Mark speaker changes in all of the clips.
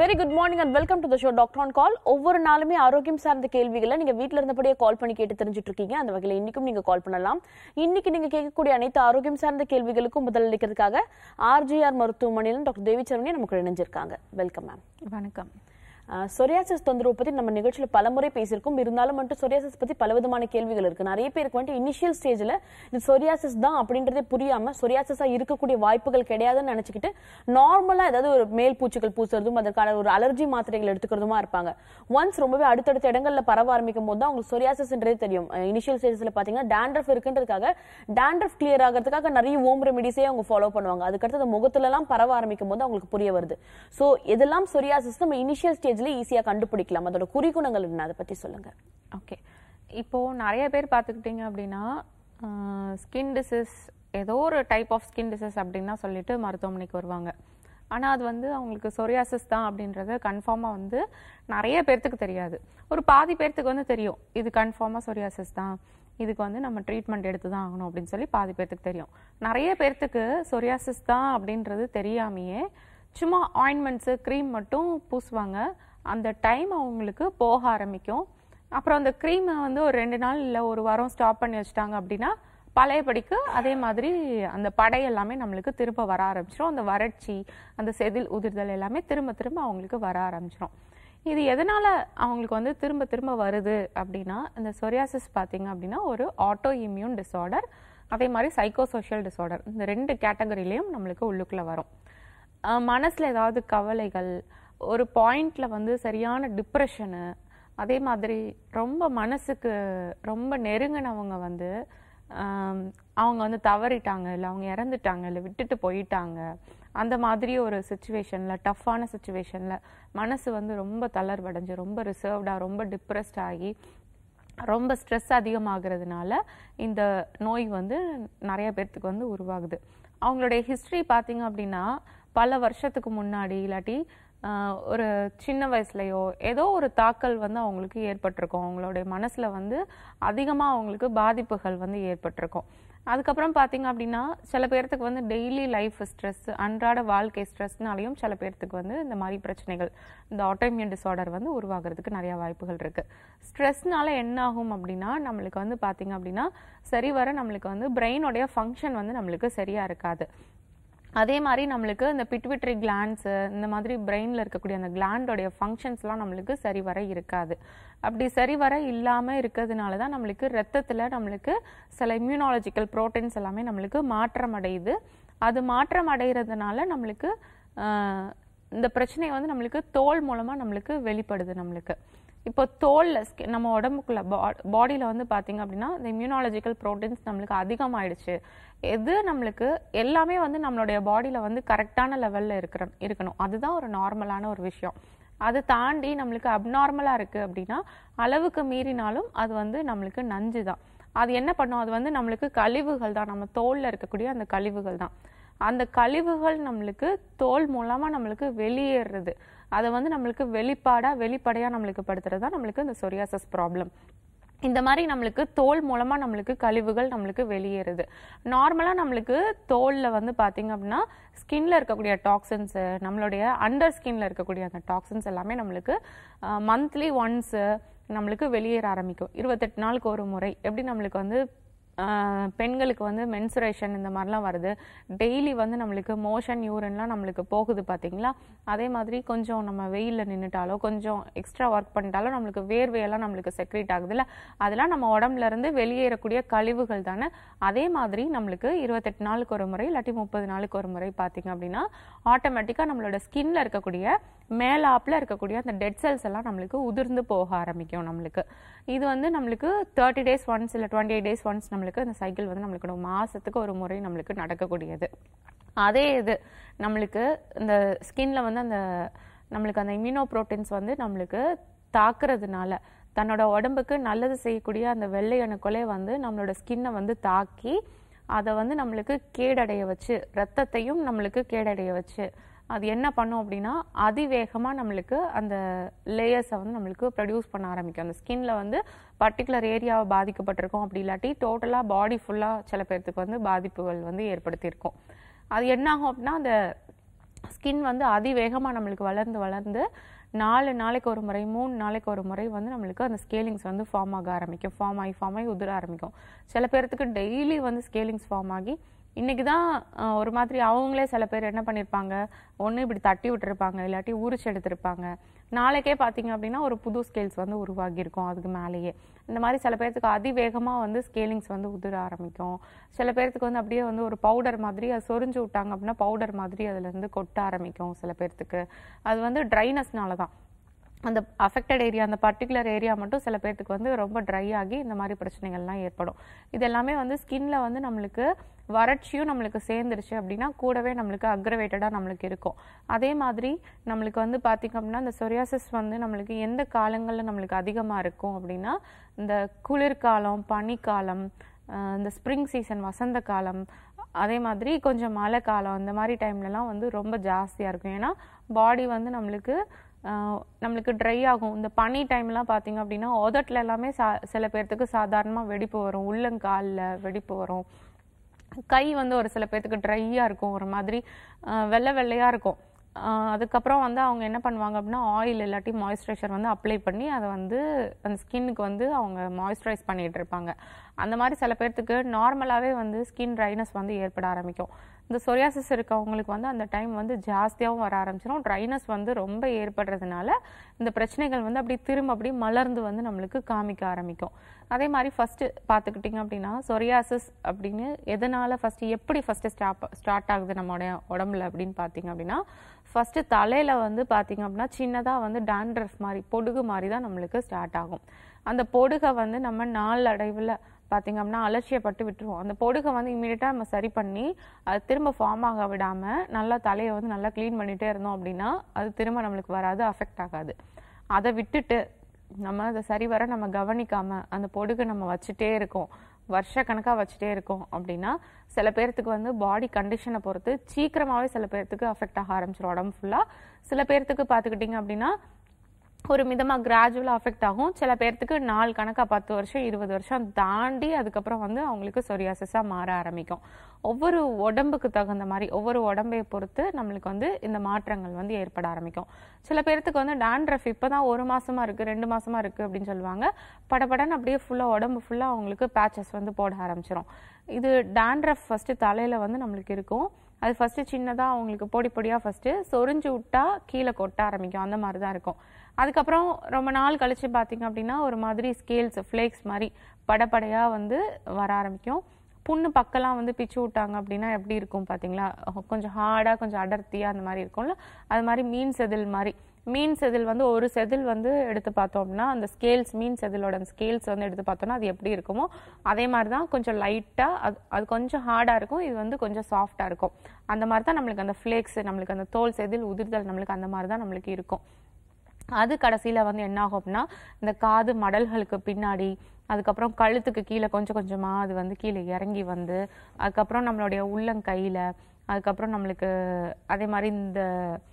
Speaker 1: Very good morning and welcome to the show doctor on call ஒவ்வொரு நாளுமே ஆரோக்கியம் சார்ந்த கேள்விகளை நீங்க வீட்ல இருந்தபடியே கால் பண்ணி கேட்டு தெரிஞ்சுட்டு இருக்கீங்க அந்த வகையில் இன்னைக்கும் நீங்க கால் பண்ணலாம் இன்னைக்கு நீங்க கேட்கக்கூடிய அனைத்து ஆரோக்கியம் சார்ந்த கேள்விகளுக்கும் பதில் அளிக்கிறதுக்காக ஆர்ஜிஆர் மருத்துவமனையில் டாக்டர் தேவி சரவணி நமக்கு இணைஞ்சிருக்காங்க வெல்கம் மேம்
Speaker 2: வணக்கம்
Speaker 1: சொரியாசிஸ் தொந்தரவு பத்தி நம்ம நிகழ்ச்சியில பலமுறை பேசியிருக்கோம் இருந்தாலும் மட்டும் சொரியாசிஸ் பத்தி பலவிதமான கேள்விகள் இருக்கு நிறைய பேருக்கு வந்துட்டு இனிஷியல் ஸ்டேஜ்ல இது சொரியாசிஸ் தான் அப்படின்றதே புரியாம சொரியாசிஸா இருக்கக்கூடிய வாய்ப்புகள் கிடையாதுன்னு நினைச்சுக்கிட்டு நார்மலா ஏதாவது ஒரு மேல் பூச்சிகள் பூசுறதும் அதற்கான ஒரு அலர்ஜி மாத்திரைகள் எடுத்துக்கிறதுமா இருப்பாங்க ஒன்ஸ் ரொம்பவே அடுத்தடுத்த இடங்கள்ல பரவ ஆரம்பிக்கும் போது தான் அவங்களுக்கு சொரியாசிஸ்ன்றதே தெரியும் இனிஷியல் ஸ்டேஜஸ்ல பாத்தீங்கன்னா டேண்ட்ரஃப் இருக்குன்றதுக்காக டேண்ட்ரஃப் கிளியர் ஆகிறதுக்காக நிறைய ஓம் ரெமிடிஸே அவங்க ஃபாலோ பண்ணுவாங்க அதுக்கடுத்து முகத்துல எல்லாம் பரவ ஆரம்பிக்கும் போது அவங்களுக்கு புரிய வருது சோ இதெல்லாம் சொரியாசிஸ் நம்ம இனிஷியல் ஸ்டேஜ்ல ஈஸியா கண்டுபிடிக்கலாம் அதோட குறிகுணங்கள் என்ன அதை பத்தி சொல்லுங்க
Speaker 2: ஓகே இப்போ நிறைய பேர் பார்த்துக்கிட்டிங்க அப்படின்னா ஸ்கின் டிசீஸ் ஏதோ ஒரு டைப் ஆஃப் ஸ்கின் டிசீஸ் அப்படின்னா சொல்லிட்டு மருத்துவமனைக்கு வருவாங்க ஆனால் அது வந்து அவங்களுக்கு சொரியாசிஸ் தான் அப்படின்றது கன்ஃபார்மாக வந்து நிறைய பேர்த்துக்கு தெரியாது ஒரு பாதி பேர்த்துக்கு வந்து தெரியும் இது கன்ஃபார்மாக சொரியாசிஸ் தான் இதுக்கு வந்து நம்ம ட்ரீட்மெண்ட் எடுத்து தான் ஆகணும் அப்படின்னு சொல்லி பாதி பேர்த்துக்கு தெரியும் நிறைய பேர்த்துக்கு சொரியாசிஸ் தான் அப்படின்றது தெரியாமையே சும்மா ஆயின்மெண்ட்ஸு க்ரீம் மட்டும் பூசுவாங்க அந்த டைம் அவங்களுக்கு போக ஆரம்பிக்கும் அப்புறம் அந்த க்ரீமை வந்து ஒரு ரெண்டு நாள் இல்லை ஒரு வாரம் ஸ்டாப் பண்ணி வச்சுட்டாங்க அப்படின்னா பழையபடிக்கு அதே மாதிரி அந்த படை எல்லாமே நம்மளுக்கு திரும்ப வர ஆரம்பிச்சிடும் அந்த வறட்சி அந்த செதில் உதிர்தல் எல்லாமே திரும்ப திரும்ப அவங்களுக்கு வர ஆரம்பிச்சிடும் இது எதனால அவங்களுக்கு வந்து திரும்ப திரும்ப வருது அப்படின்னா இந்த சொரியாசிஸ் பார்த்தீங்க அப்படின்னா ஒரு ஆட்டோ இம்யூன் டிஸார்டர் அதே மாதிரி சைக்கோசோஷியல் டிஸார்டர் இந்த ரெண்டு கேட்டகரியிலையும் நம்மளுக்கு உள்ளுக்குள்ள வரும் அஹ் மனசுல ஏதாவது கவலைகள் ஒரு பாயிண்ட்ல வந்து சரியான டிப்ரெஷனு அதே மாதிரி ரொம்ப மனசுக்கு ரொம்ப நெருங்கினவங்க வந்து ஆம், அவங்க வந்து தவறிட்டாங்க இல்லை அவங்க இறந்துட்டாங்க இல்லை விட்டுட்டு போயிட்டாங்க அந்த மாதிரி ஒரு சுச்சுவேஷனில் டஃப்பான சுச்சுவேஷனில் மனசு வந்து ரொம்ப தளர்வடைஞ்சு ரொம்ப ரிசர்வ்டாக ரொம்ப டிப்ரெஸ்ட் ஆகி ரொம்ப ஸ்ட்ரெஸ் அதிகமாகிறதுனால இந்த நோய் வந்து நிறைய பேர்த்துக்கு வந்து உருவாகுது அவங்களுடைய ஹிஸ்ட்ரி பார்த்தீங்க அப்படின்னா பல வருஷத்துக்கு முன்னாடி இல்லாட்டி ஆஹ், ஒரு சின்ன வயசுலயோ ஏதோ ஒரு தாக்கல் வந்து அவங்களுக்கு ஏற்பட்டிருக்கும் அவங்களுடைய மனசுல வந்து அதிகமாக அவங்களுக்கு பாதிப்புகள் வந்து ஏற்பட்டிருக்கும் அதுக்கப்புறம் பார்த்தீங்க அப்படின்னா சில பேர்த்துக்கு வந்து டெய்லி லைஃப் ஸ்ட்ரெஸ் அன்றாட வாழ்க்கை ஸ்ட்ரெஸ்னாலையும் சில பேர்த்துக்கு வந்து இந்த மாதிரி பிரச்சனைகள் இந்த ஆட்டோமியன் டிஸார்டர் வந்து உருவாகிறதுக்கு நிறைய வாய்ப்புகள் இருக்கு ஸ்ட்ரெஸ்னால என்ன ஆகும் அப்படின்னா நம்மளுக்கு வந்து பார்த்தீங்க அப்படின்னா சரி வர நம்மளுக்கு வந்து பிரெயினோடைய ஃபங்க்ஷன் வந்து நம்மளுக்கு சரியா இருக்காது அதே மாதிரி நம்மளுக்கு இந்த பிட்விட்ரி கிளான்ஸ் இந்த மாதிரி பிரெயினில் இருக்கக்கூடிய அந்த கிளாண்டோடைய ஃபங்க்ஷன்ஸ்லாம் நம்மளுக்கு சரிவர இருக்காது அப்படி சரிவர இல்லாமல் இருக்கிறதுனால தான் நம்மளுக்கு ரத்தத்தில் நம்மளுக்கு சில இம்யூனாலஜிக்கல் ப்ரோட்டீன்ஸ் எல்லாமே நம்மளுக்கு மாற்றம் அடையுது அது மாற்றம் அடைகிறதுனால நம்மளுக்கு ஆஹ், இந்த பிரச்சனை வந்து நம்மளுக்கு தோல் மூலமாக நம்மளுக்கு வெளிப்படுது நம்மளுக்கு இப்போ தோல்ல skin- நம்ம உடம்புக்குள்ள பாடியில் வந்து பார்த்தீங்க அப்படின்னா இந்த இம்யூனாலஜிக்கல் ப்ரோட்டீன்ஸ் நம்மளுக்கு அதிகமாயிடுச்சு எது நம்மளுக்கு எல்லாமே வந்து நம்மளுடைய பாடியில் வந்து கரெக்டான லெவலில் இருக்கிற இருக்கணும் அதுதான் ஒரு நார்மலான ஒரு விஷயம் அது தாண்டி நம்மளுக்கு அப்நார்மலாக இருக்குது அப்படின்னா அளவுக்கு மீறினாலும் அது வந்து நம்மளுக்கு நஞ்சு தான் அது என்ன பண்ணும் அது வந்து நம்மளுக்கு கழிவுகள் தான் நம்ம தோல்ல இருக்கக்கூடிய அந்த கழிவுகள் தான் அந்த கழிவுகள் நம்மளுக்கு தோல் மூலமா நம்மளுக்கு வெளியேறுறது அதை வந்து நம்மளுக்கு வெளிப்பாடா வெளிப்படையா நம்மளுக்கு படுத்துறது தான் நம்மளுக்கு இந்த சொரியாசஸ் ப்ராப்ளம் இந்த மாதிரி நம்மளுக்கு தோல் மூலமா நம்மளுக்கு கழிவுகள் நம்மளுக்கு வெளியேறுது நார்மலா நம்மளுக்கு தோல்ல வந்து பாத்தீங்க அப்படின்னா ஸ்கின்ல இருக்கக்கூடிய டாக்ஸின்ஸ் நம்மளுடைய அண்டர் ஸ்கின்ல இருக்கக்கூடிய அந்த டாக்ஸின்ஸ் எல்லாமே நம்மளுக்கு மந்த்லி ஒன்ஸ் நம்மளுக்கு வெளியேற ஆரம்பிக்கும் இருபத்தெட்டு நாளுக்கு ஒரு முறை எப்படி நம்மளுக்கு வந்து ஆஹ் பெண்களுக்கு வந்து மென்சுரேஷன் இந்த மாதிரிலாம் வருது டெய்லி வந்து நம்மளுக்கு மோஷன் யூரின்லாம் நம்மளுக்கு போகுது பார்த்தீங்களா அதே மாதிரி கொஞ்சம் நம்ம வெயிலில் நின்றுட்டாலோ கொஞ்சம் எக்ஸ்ட்ரா ஒர்க் பண்ணிட்டாலோ நம்மளுக்கு வேர்வையெல்லாம் நம்மளுக்கு செக்ரேட் ஆகுதுல்ல அதெல்லாம் நம்ம உடம்புல இருந்து வெளியேறக்கூடிய கழிவுகள் தானே அதே மாதிரி நம்மளுக்கு இருபத்தெட்டு நாளுக்கு ஒரு முறை இல்லாட்டி முப்பது நாளுக்கு ஒரு முறை பார்த்தீங்க அப்படின்னா ஆட்டோமேட்டிக்காக நம்மளோட ஸ்கின்ல இருக்கக்கூடிய மேலாப்பில் இருக்கக்கூடிய அந்த டெட் செல்ஸ் எல்லாம் நம்மளுக்கு உதிர்ந்து போக ஆரம்பிக்கும் நம்மளுக்கு இது வந்து நம்மளுக்கு தேர்ட்டி டேஸ் ஒன்ஸ் இல்லை டுவெண்ட்டி எயிட் டேஸ் ஒன்ஸ் நம்மளுக்கு அந்த சைக்கிள் வந்து நம்மளுக்கு ஒரு மாசத்துக்கு ஒரு முறை நம்மளுக்கு நடக்கக்கூடியது அதே இது நம்மளுக்கு இந்த ஸ்கின்ல வந்து அந்த நம்மளுக்கு அந்த இம்யூனோ ப்ரோட்டீன்ஸ் வந்து நம்மளுக்கு தாக்குறதுனால தன்னோட உடம்புக்கு நல்லது செய்யக்கூடிய அந்த வெள்ளை அணுக்களே வந்து நம்மளோட ஸ்கின்னை வந்து தாக்கி அதை வந்து நம்மளுக்கு கேடடைய வச்சு ரத்தத்தையும் நம்மளுக்கு கேடடைய வச்சு அது என்ன பண்ணும் அப்படின்னா அதிவேகமா நம்மளுக்கு அந்த லேயர்ஸை வந்து நம்மளுக்கு ப்ரொடியூஸ் பண்ண ஆரம்பிக்கும் அந்த ஸ்கின்ல வந்து பர்டிகுலர் ஏரியாவை பாதிக்கப்பட்டிருக்கும் அப்படி இல்லாட்டி டோட்டலாக பாடி ஃபுல்லாக சில பேர்த்துக்கு வந்து பாதிப்புகள் வந்து ஏற்படுத்தியிருக்கும் அது என்ன ஆகும் அப்படின்னா அந்த ஸ்கின் வந்து அதிவேகமாக நம்மளுக்கு வளர்ந்து வளர்ந்து நாலு நாளைக்கு ஒரு முறை மூணு நாளைக்கு ஒரு முறை வந்து நம்மளுக்கு அந்த ஸ்கேலிங்ஸ் வந்து ஃபார்ம் ஆக ஆரம்பிக்கும் ஃபார்ம் ஆகி ஃபார்ம் ஆகி உதிர ஆரம்பிக்கும் சில பேர்த்துக்கு டெய்லி வந்து ஸ்கேலிங்ஸ் ஃபார்ம் ஆகி இன்னைக்கு தான் அஹ், ஒரு மாதிரி அவங்களே சில பேர் என்ன பண்ணியிருப்பாங்க ஒன்று இப்படி தட்டி விட்டுருப்பாங்க இல்லாட்டி உரிச்சு எடுத்திருப்பாங்க நாளைக்கே பார்த்தீங்க அப்படின்னா ஒரு புது ஸ்கேல்ஸ் வந்து உருவாகியிருக்கும் அதுக்கு மேலேயே இந்த மாதிரி சில பேர்த்துக்கு அதிவேகமாக வந்து ஸ்கேலிங்ஸ் வந்து உதிர ஆரம்பிக்கும் சில பேர்த்துக்கு வந்து அப்படியே வந்து ஒரு பவுடர் மாதிரி அது சொரிஞ்சு விட்டாங்க அப்படின்னா பவுடர் மாதிரி அதுலேருந்து கொட்ட ஆரம்பிக்கும் சில பேர்த்துக்கு அது வந்து ட்ரைனஸ்னால தான் அந்த அஃபெக்டட் ஏரியா அந்த பர்டிகுலர் ஏரியா மட்டும் சில பேர்த்துக்கு வந்து ரொம்ப ட்ரை ஆகி இந்த மாதிரி பிரச்சனைகள்லாம் ஏற்படும் இது எல்லாமே வந்து ஸ்கின்ல வந்து நம்மளுக்கு வறட்சியும் நம்மளுக்கு சேர்ந்துருச்சு அப்படின்னா கூடவே நம்மளுக்கு அக்ரவேட்டடாக நம்மளுக்கு இருக்கும் அதே மாதிரி நம்மளுக்கு வந்து பார்த்திங்க அப்படின்னா இந்த சொரியாசிஸ் வந்து நம்மளுக்கு எந்த காலங்களில் நம்மளுக்கு அதிகமாக இருக்கும் அப்படின்னா இந்த குளிர்காலம் பனிக்காலம் அஹ் இந்த ஸ்ப்ரிங் சீசன் வசந்த காலம் அதே மாதிரி கொஞ்சம் மழை காலம் இந்த மாதிரி டைம்லலாம் வந்து ரொம்ப ஜாஸ்தியாக இருக்கும் ஏன்னா பாடி வந்து நம்மளுக்கு ஆஹ் நம்மளுக்கு ட்ரை ஆகும் இந்த பனி டைம்லாம் பார்த்தீங்க அப்படின்னா உதட்டில் எல்லாமே சா சில பேர்த்துக்கு சாதாரணமாக வெடிப்பு வரும் உள்ளங்காலில் வெடிப்பு வரும் கை வந்து ஒரு சில பேர்த்துக்கு ட்ரையாக இருக்கும் ஒரு மாதிரி ஆஹ் வெள்ளை வெள்ளையாக இருக்கும் ஆஹ் அதுக்கப்புறம் வந்து அவங்க என்ன பண்ணுவாங்க அப்படின்னா ஆயில் இல்லாட்டி மாய்ஸ்சரைசர் வந்து அப்ளை பண்ணி அதை வந்து அந்த ஸ்கின்னுக்கு வந்து அவங்க மாய்ஸ்சரைஸ் பண்ணிட்டு இருப்பாங்க அந்த மாதிரி சில பேர்த்துக்கு நார்மலாகவே வந்து ஸ்கின் ட்ரைனஸ் வந்து ஏற்பட ஆரம்பிக்கும் இந்த சொரியாசிஸ் இருக்கவங்களுக்கு வந்து அந்த டைம் வந்து ஜாஸ்தியாகவும் வர ஆரம்பிச்சிடும் ட்ரைனஸ் வந்து ரொம்ப ஏற்படுறதுனால இந்த பிரச்சனைகள் வந்து அப்படியே திரும்ப அப்படியே மலர்ந்து வந்து நம்மளுக்கு காமிக்க ஆரம்பிக்கும் அதே மாதிரி ஃபர்ஸ்ட் பார்த்துக்கிட்டிங்க அப்படின்னா சொரியாசிஸ் அப்படின்னு எதனால ஃபர்ஸ்ட் எப்படி ஃபர்ஸ்ட் ஸ்டாப் ஸ்டார்ட் ஆகுது நம்மளுடைய உடம்புல அப்படின்னு பார்த்தீங்க அப்படின்னா ஃபர்ஸ்ட் தலையில வந்து பார்த்தீங்க அப்படின்னா சின்னதாக வந்து டாண்ட்ரஃப் மாதிரி பொடுகு மாதிரி தான் நம்மளுக்கு ஸ்டார்ட் ஆகும் அந்த பொடுகை வந்து நம்ம நாள் அடைவில் பார்த்தீங்க அப்படின்னா அலட்சியப்பட்டு விட்டுருவோம் அந்த பொடுகை வந்து இமீடியட்டாக நம்ம சரி பண்ணி அது திரும்ப ஃபார்ம் ஆக விடாமல் நல்லா தலையை வந்து நல்லா க்ளீன் பண்ணிட்டே இருந்தோம் அப்படின்னா அது திரும்ப நம்மளுக்கு வராது அஃபெக்ட் ஆகாது அதை விட்டுட்டு நம்ம அதை சரிவர நம்ம கவனிக்காம அந்த பொடுகை நம்ம வச்சுட்டே இருக்கோம் வருஷக்கணக்காக வச்சுட்டே இருக்கோம் அப்படின்னா சில பேர்த்துக்கு வந்து பாடி கண்டிஷனை பொறுத்து சீக்கிரமாகவே சில பேர்த்துக்கு அஃபெக்ட் ஆக ஆரம்பிச்சிடும் உடம்பு ஃபுல்லாக சில பேர்த்துக்கு பார்த்துக்கிட்டிங்க அப்படின்னா ஒரு மிதமாக கிராஜுவலாக அஃபெக்ட் ஆகும் சில பேர்த்துக்கு நாள் கணக்காக பத்து வருஷம் இருபது வருஷம் தாண்டி அதுக்கப்புறம் வந்து அவங்களுக்கு சொரியாசிஸாக மாற ஆரம்பிக்கும் ஒவ்வொரு உடம்புக்கு தகுந்த மாதிரி ஒவ்வொரு உடம்பையை பொறுத்து நம்மளுக்கு வந்து இந்த மாற்றங்கள் வந்து ஏற்பட ஆரம்பிக்கும் சில பேர்த்துக்கு வந்து டாண்ட்ரஃப் இப்போ தான் ஒரு மாசமா இருக்கு ரெண்டு மாசமா இருக்கு அப்படின்னு சொல்லுவாங்க படபடன்னு அப்படியே ஃபுல்லாக உடம்பு ஃபுல்லாக அவங்களுக்கு பேச்சஸ் வந்து போட ஆரம்பிச்சிடும் இது டாண்ட்ரஃப் ஃபர்ஸ்ட் தலையில வந்து நம்மளுக்கு இருக்கும் அது ஃபர்ஸ்ட் சின்னதாக அவங்களுக்கு பொடி பொடியாக ஃபர்ஸ்ட் சொரிஞ்சு விட்டா கீழே கொட்ட ஆரம்பிக்கும் அந்த மாதிரி தான் இருக்கும் அதுக்கப்புறம் ரொம்ப நாள் கழிச்சு பார்த்தீங்க அப்படின்னா ஒரு மாதிரி ஸ்கேல்ஸ் ஃப்ளேக்ஸ் மாதிரி படபடையா வந்து வர ஆரம்பிக்கும் புண்ணு பக்கெல்லாம் வந்து பிச்சு விட்டாங்க அப்படின்னா எப்படி இருக்கும் பார்த்தீங்களா கொஞ்சம் ஹார்டாக கொஞ்சம் அடர்த்தியாக அந்த மாதிரி இருக்கும்ல அது மாதிரி மீன் செதில் மாதிரி மீன் செதில் வந்து ஒரு செதில் வந்து எடுத்து பார்த்தோம் அப்படின்னா அந்த ஸ்கேல்ஸ் மீன் செதிலோட அந்த ஸ்கேல்ஸ் வந்து எடுத்து பார்த்தோம்னா அது எப்படி இருக்குமோ அதே மாதிரி தான் கொஞ்சம் லைட்டாக அது அது கொஞ்சம் ஹார்டாக இருக்கும் இது வந்து கொஞ்சம் சாஃப்டாக இருக்கும் அந்த மாதிரி தான் நம்மளுக்கு அந்த ஃப்ளேக்ஸ் நம்மளுக்கு அந்த தோல் செதில் உதிர்தல் நம்மளுக்கு அந்த மாதிரி தான் நம்மளுக்கு இருக்கும் அது கடைசியில வந்து என்ன ஆகும் அப்படின்னா இந்த காது மடல்களுக்கு பின்னாடி அதுக்கப்புறம் கழுத்துக்கு கீழே கொஞ்சம் கொஞ்சமா அது வந்து கீழே இறங்கி வந்து அதுக்கப்புறம் நம்மளுடைய உள்ளங்கையில அதுக்கப்புறம் நம்மளுக்கு அதே மாதிரி இந்த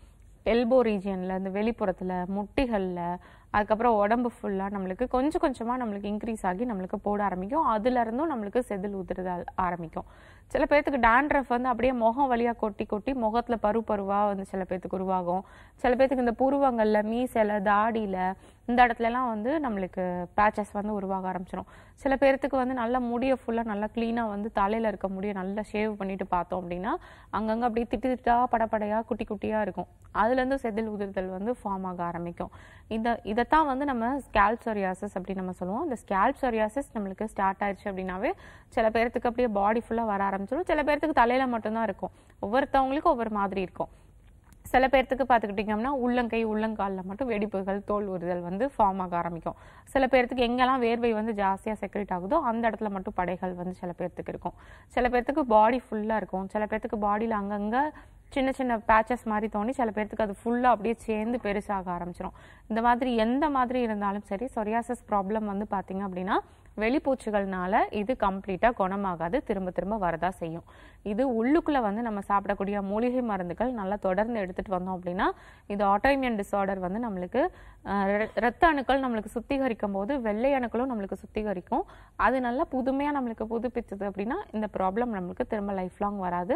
Speaker 2: எல்போ ரீஜியன்ல இந்த வெளிப்புறத்துல முட்டிகள்ல அதுக்கப்புறம் உடம்பு ஃபுல்லா நம்மளுக்கு கொஞ்சம் கொஞ்சமா நம்மளுக்கு இன்க்ரீஸ் ஆகி நம்மளுக்கு போட ஆரம்பிக்கும் அதுல இருந்தும் நம்மளுக்கு செதில் உதிரத ஆரம்பிக்கும் சில பேர்த்துக்கு டாண்ட்ரஃப் வந்து அப்படியே முகம் வழியா கொட்டி கொட்டி முகத்துல பரு பருவா வந்து சில பேர்த்துக்கு உருவாகும் சில பேர்த்துக்கு இந்த புருவங்கள்ல மீசைல தாடியில இந்த இடத்துல எல்லாம் வந்து நம்மளுக்கு பேச்சஸ் வந்து உருவாக ஆரம்பிச்சிடும் சில பேர்த்துக்கு வந்து நல்ல முடிய ஃபுல்லா நல்லா க்ளீனா வந்து தலையில இருக்க முடிய நல்லா ஷேவ் பண்ணிட்டு பார்த்தோம் அப்படின்னா அங்கங்க அப்படியே திட்டு திட்டா படப்படையா குட்டி குட்டியா இருக்கும் அதுல இருந்து செதில் உதிர்தல் வந்து ஃபார்ம் ஆக ஆரம்பிக்கும் இந்த இதைத்தான் வந்து நம்ம ஸ்கேல்ப் சொரியாசிஸ் அப்படின்னு நம்ம சொல்லுவோம் இந்த ஸ்கேல்ப் சொரியாசிஸ் நம்மளுக்கு ஸ்டார்ட் ஆயிடுச்சு அப்படின்னாவே சில பேர்த்துக்கு அப்படியே பாடி ஃபுல்லா வர ஆரம்பிச்சிடும் சில பேர்த்துக்கு தலையில மட்டும்தான் இருக்கும் ஒவ்வொருத்தவங்களுக்கும் ஒவ்வொரு மாதிரி இருக்கும் சில பேர்த்துக்கு பார்த்துக்கிட்டிங்கன்னா உள்ளங்கை உள்ளங்காலில் மட்டும் வெடிப்புகள் தோல் உறுதல் வந்து ஃபார்ம் ஆக ஆரம்பிக்கும் சில பேர்த்துக்கு எங்கெல்லாம் வேர்வை வந்து ஜாஸ்தியாக செக்ரேட் ஆகுதோ அந்த இடத்துல மட்டும் படைகள் வந்து சில பேர்த்துக்கு இருக்கும் சில பேர்த்துக்கு பாடி ஃபுல்லாக இருக்கும் சில பேர்த்துக்கு பாடியில் அங்கங்கே சின்ன சின்ன பேச்சஸ் மாதிரி தோணி சில பேர்த்துக்கு அது ஃபுல்லாக அப்படியே சேர்ந்து பெருசாக ஆரம்பிச்சிடும் இந்த மாதிரி எந்த மாதிரி இருந்தாலும் சரி சொரியாசிஸ் ப்ராப்ளம் வந்து பார்த்தீங்க அப்படின்னா வெளிப்பூச்சுகள்னால இது கம்ப்ளீட்டாக குணமாகாது திரும்ப திரும்ப வரதா செய்யும் இது உள்ளுக்குள்ள வந்து நம்ம சாப்பிடக்கூடிய மூலிகை மருந்துகள் நல்லா தொடர்ந்து எடுத்துட்டு வந்தோம் அப்படின்னா இது ஆட்டோஇம்யூன் டிசார்டர் வந்து நம்மளுக்கு அஹ், ர- ரத்த அணுக்கள் நம்மளுக்கு சுத்திகரிக்கும் போது வெள்ளை அணுக்களும் நம்மளுக்கு சுத்திகரிக்கும் அது நல்லா புதுமையா நம்மளுக்கு புதுப்பிச்சது அப்படின்னா இந்த ப்ராப்ளம் நம்மளுக்கு திரும்ப லைஃப் லாங் வராது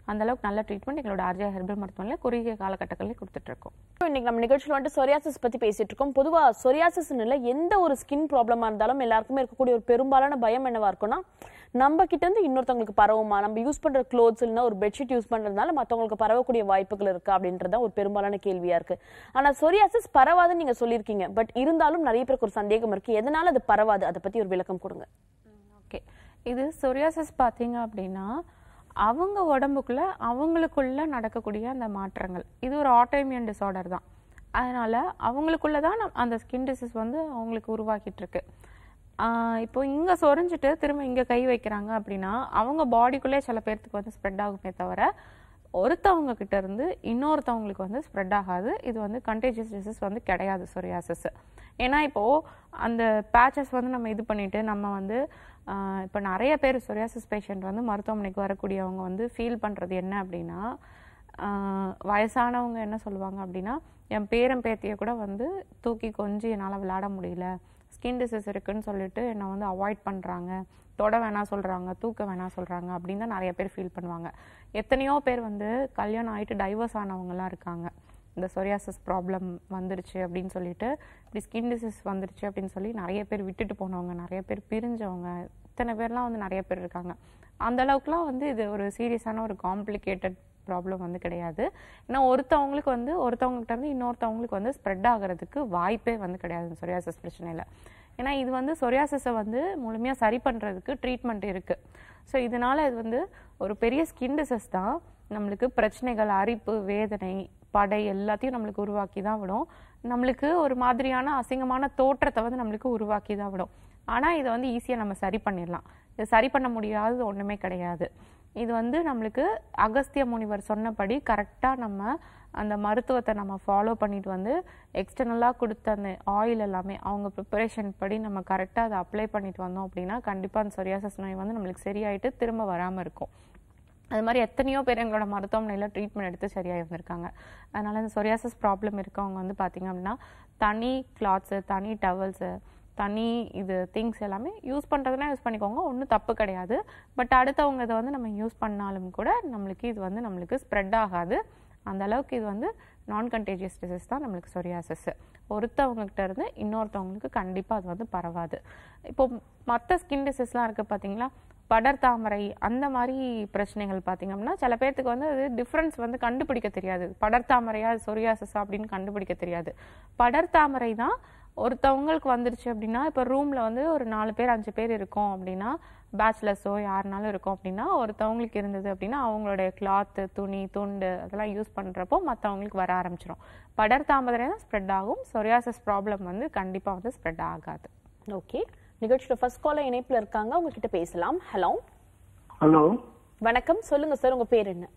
Speaker 2: அந்த அளவுக்கு நல்ல ட்ரீட்மெண்ட் எங்களோட ஆர்ஜே ஹெர்பல் மருத்துவமனையில் குறுகிய காலகட்டங்களில் கொடுத்துட்டு இருக்கோம்
Speaker 1: இன்னைக்கு நம்ம நிகழ்ச்சியில் வந்துட்டு சொரியாசிஸ் பத்தி பேசிட்டு இருக்கோம் பொதுவா சொரியாசிஸ் இல்ல எந்த ஒரு ஸ்கின் ப்ராப்ளமா இருந்தாலும் எல்லாருக்குமே இருக்கக்கூடிய ஒரு பெரும்பாலான பயம் என்னவா இருக்கும்னா நம்ம கிட்ட இருந்து இன்னொருத்தவங்களுக்கு பரவுமா நம்ம யூஸ் பண்ற க்ளோத்ஸ் இல்லைன்னா ஒரு பெட்ஷீட் யூஸ் பண்றதுனால மத்தவங்களுக்கு பரவக்கூடிய வாய்ப்புகள் இருக்கா அப்படின்றது தான் ஒரு பெரும்பாலான கேள்வியா இருக்கு ஆனா சொரியாசிஸ் பரவாதுன்னு நீங்க சொல்லியிருக்கீங்க பட் இருந்தாலும் நிறைய பேருக்கு ஒரு சந்தேகம் இருக்கு எதனால அது பரவாது அதை பத்தி ஒரு விளக்கம் கொடுங்க
Speaker 2: ஓகே இது சொரியாசிஸ் பார்த்தீங்க அப்படின்னா அவங்க உடம்புக்குள்ள அவங்களுக்குள்ள நடக்கக்கூடிய அந்த மாற்றங்கள் இது ஒரு ஆட்டோமியன் டிசார்டர் தான் அதனால அவங்களுக்குள்ள தான் நம்- அந்த ஸ்கின் டிசீஸ் வந்து அவங்களுக்கு உருவாக்கிட்டு இருக்கு ஆஹ் இப்போ இங்க சொரிஞ்சிட்டு திரும்ப இங்க கை வைக்கிறாங்க அப்படின்னா அவங்க பாடிக்குள்ளே சில பேர்த்துக்கு வந்து ஸ்ப்ரெட் ஆகுமே தவிர ஒருத்தவங்க கிட்ட இருந்து இன்னொருத்தவங்களுக்கு வந்து ஸ்ப்ரெட் ஆகாது இது வந்து கண்டேஜியஸ் டிசீஸ் வந்து கிடையாது சொரியாசிஸ் ஏன்னா இப்போ அந்த பேச்சஸ் வந்து நம்ம இது பண்ணிட்டு நம்ம வந்து ஆஹ் இப்போ நிறைய பேர் சொரியாசிஸ் பேஷண்ட் வந்து மருத்துவமனைக்கு வரக்கூடியவங்க வந்து ஃபீல் பண்றது என்ன அப்படின்னா ஆஹ் வயசானவங்க என்ன சொல்லுவாங்க அப்படின்னா என் பேரன் பேத்தியை கூட வந்து தூக்கி கொஞ்சி என்னால் விளையாட முடியல ஸ்கின் டிசீஸ் இருக்குன்னு சொல்லிட்டு என்னை வந்து அவாய்ட் பண்ணுறாங்க தொட வேணாம் சொல்கிறாங்க தூக்க வேணாம் சொல்கிறாங்க அப்படின்னு தான் நிறைய பேர் ஃபீல் பண்ணுவாங்க எத்தனையோ பேர் வந்து கல்யாணம் ஆயிட்டு டைவர்ஸ் ஆனவங்கலாம் இருக்காங்க இந்த சொரியாசிஸ் ப்ராப்ளம் வந்துருச்சு அப்படின்னு சொல்லிட்டு இப்படி ஸ்கின் டிசீஸ் வந்துருச்சு அப்படின்னு சொல்லி நிறைய பேர் விட்டுட்டு போனவங்க நிறைய பேர் பிரிஞ்சவங்க இத்தனை பேர்லாம் வந்து நிறைய பேர் இருக்காங்க அந்த அளவுக்குலாம் வந்து இது ஒரு சீரியஸான ஒரு காம்ப்ளிகேட்டட் ப்ராப்ளம் வந்து கிடையாது ஏன்னா ஒருத்தவங்களுக்கு வந்து ஒருத்தவங்ககிட்ட இருந்து இன்னொருத்தவங்களுக்கு வந்து ஸ்ப்ரெட் ஆகிறதுக்கு வாய்ப்பே வந்து கிடையாது இந்த சொரியாசிஸ் பிரச்சனையில் ஏன்னா இது வந்து சொரியாசிஸை வந்து முழுமையாக சரி பண்ணுறதுக்கு ட்ரீட்மெண்ட் இருக்குது ஸோ இதனால இது வந்து ஒரு பெரிய ஸ்கின் டிசீஸ் தான் நம்மளுக்கு பிரச்சனைகள் அரிப்பு வேதனை படை எல்லாத்தையும் நம்மளுக்கு உருவாக்கி தான் விடும் நம்மளுக்கு ஒரு மாதிரியான அசிங்கமான தோற்றத்தை வந்து நம்மளுக்கு உருவாக்கி தான் விடும் ஆனால் இதை வந்து ஈஸியாக நம்ம சரி பண்ணிடலாம் இது சரி பண்ண முடியாதது ஒன்றுமே கிடையாது இது வந்து நம்மளுக்கு அகஸ்திய முனிவர் சொன்னபடி கரெக்டாக நம்ம அந்த மருத்துவத்தை நம்ம ஃபாலோ பண்ணிட்டு வந்து எக்ஸ்டர்னலாக கொடுத்த அந்த ஆயில் எல்லாமே அவங்க ப்ரிப்பரேஷன் படி நம்ம கரெக்டாக அதை அப்ளை பண்ணிட்டு வந்தோம் அப்படின்னா கண்டிப்பாக அந்த சொரியாசஸ் நோய் வந்து நம்மளுக்கு சரியாயிட்டு திரும்ப வராமல் இருக்கும் அது மாதிரி எத்தனையோ பேர் எங்களோட மருத்துவமனையில் ட்ரீட்மெண்ட் எடுத்து சரியாகி வந்திருக்காங்க அதனால இந்த சொரியாசிஸ் ப்ராப்ளம் இருக்கவங்க வந்து பார்த்தீங்க அப்படின்னா தனி கிளாத்ஸு தனி டவல்ஸு தனி இது திங்ஸ் எல்லாமே யூஸ் பண்ணுறதுனா யூஸ் பண்ணிக்கோங்க ஒன்றும் தப்பு கிடையாது பட் அடுத்தவங்க இதை வந்து நம்ம யூஸ் பண்ணாலும் கூட நம்மளுக்கு இது வந்து நம்மளுக்கு ஸ்ப்ரெட் ஆகாது அந்த அளவுக்கு இது வந்து நான் கண்டேஜியஸ் டிசீஸ் தான் நம்மளுக்கு சொரியாசிஸ் ஒருத்தவங்ககிட்ட இருந்து இன்னொருத்தவங்களுக்கு கண்டிப்பாக அது வந்து பரவாது இப்போ மற்ற ஸ்கின் டிசீஸ்லாம் இருக்குது பார்த்தீங்களா படர்தாமரை அந்த மாதிரி பிரச்சனைகள் பார்த்தீங்க அப்படின்னா சில பேர்த்துக்கு வந்து அது டிஃப்ரென்ஸ் வந்து கண்டுபிடிக்க தெரியாது படர்தாமரையா சொரியாசஸா அப்படின்னு கண்டுபிடிக்க தெரியாது படர்தாமரை தான் ஒருத்தவங்களுக்கு வந்துருச்சு அப்படின்னா இப்போ ரூம்ல வந்து ஒரு நாலு பேர் அஞ்சு பேர் இருக்கோம் அப்படின்னா பேச்சுலர்ஸோ யாருனாலும் இருக்கோம் அப்படின்னா ஒருத்தவங்களுக்கு இருந்தது அப்படின்னா அவங்களுடைய கிளாத்து துணி துண்டு அதெல்லாம் யூஸ் பண்றப்போ மற்றவங்களுக்கு வர ஆரம்பிச்சிடும் படர்தாமரை தான் ஸ்ப்ரெட் ஆகும் சொரியாசஸ் ப்ராப்ளம் வந்து கண்டிப்பா வந்து ஸ்ப்ரெட் ஆகாது
Speaker 1: ஓகே நிகழ்ச்சியோட ஃபர்ஸ்ட் காலர் இணைப்புல இருக்காங்க உங்ககிட்ட பேசலாம் ஹலோ
Speaker 3: ஹலோ
Speaker 1: வணக்கம் சொல்லுங்க சார் உங்க பேர் என்ன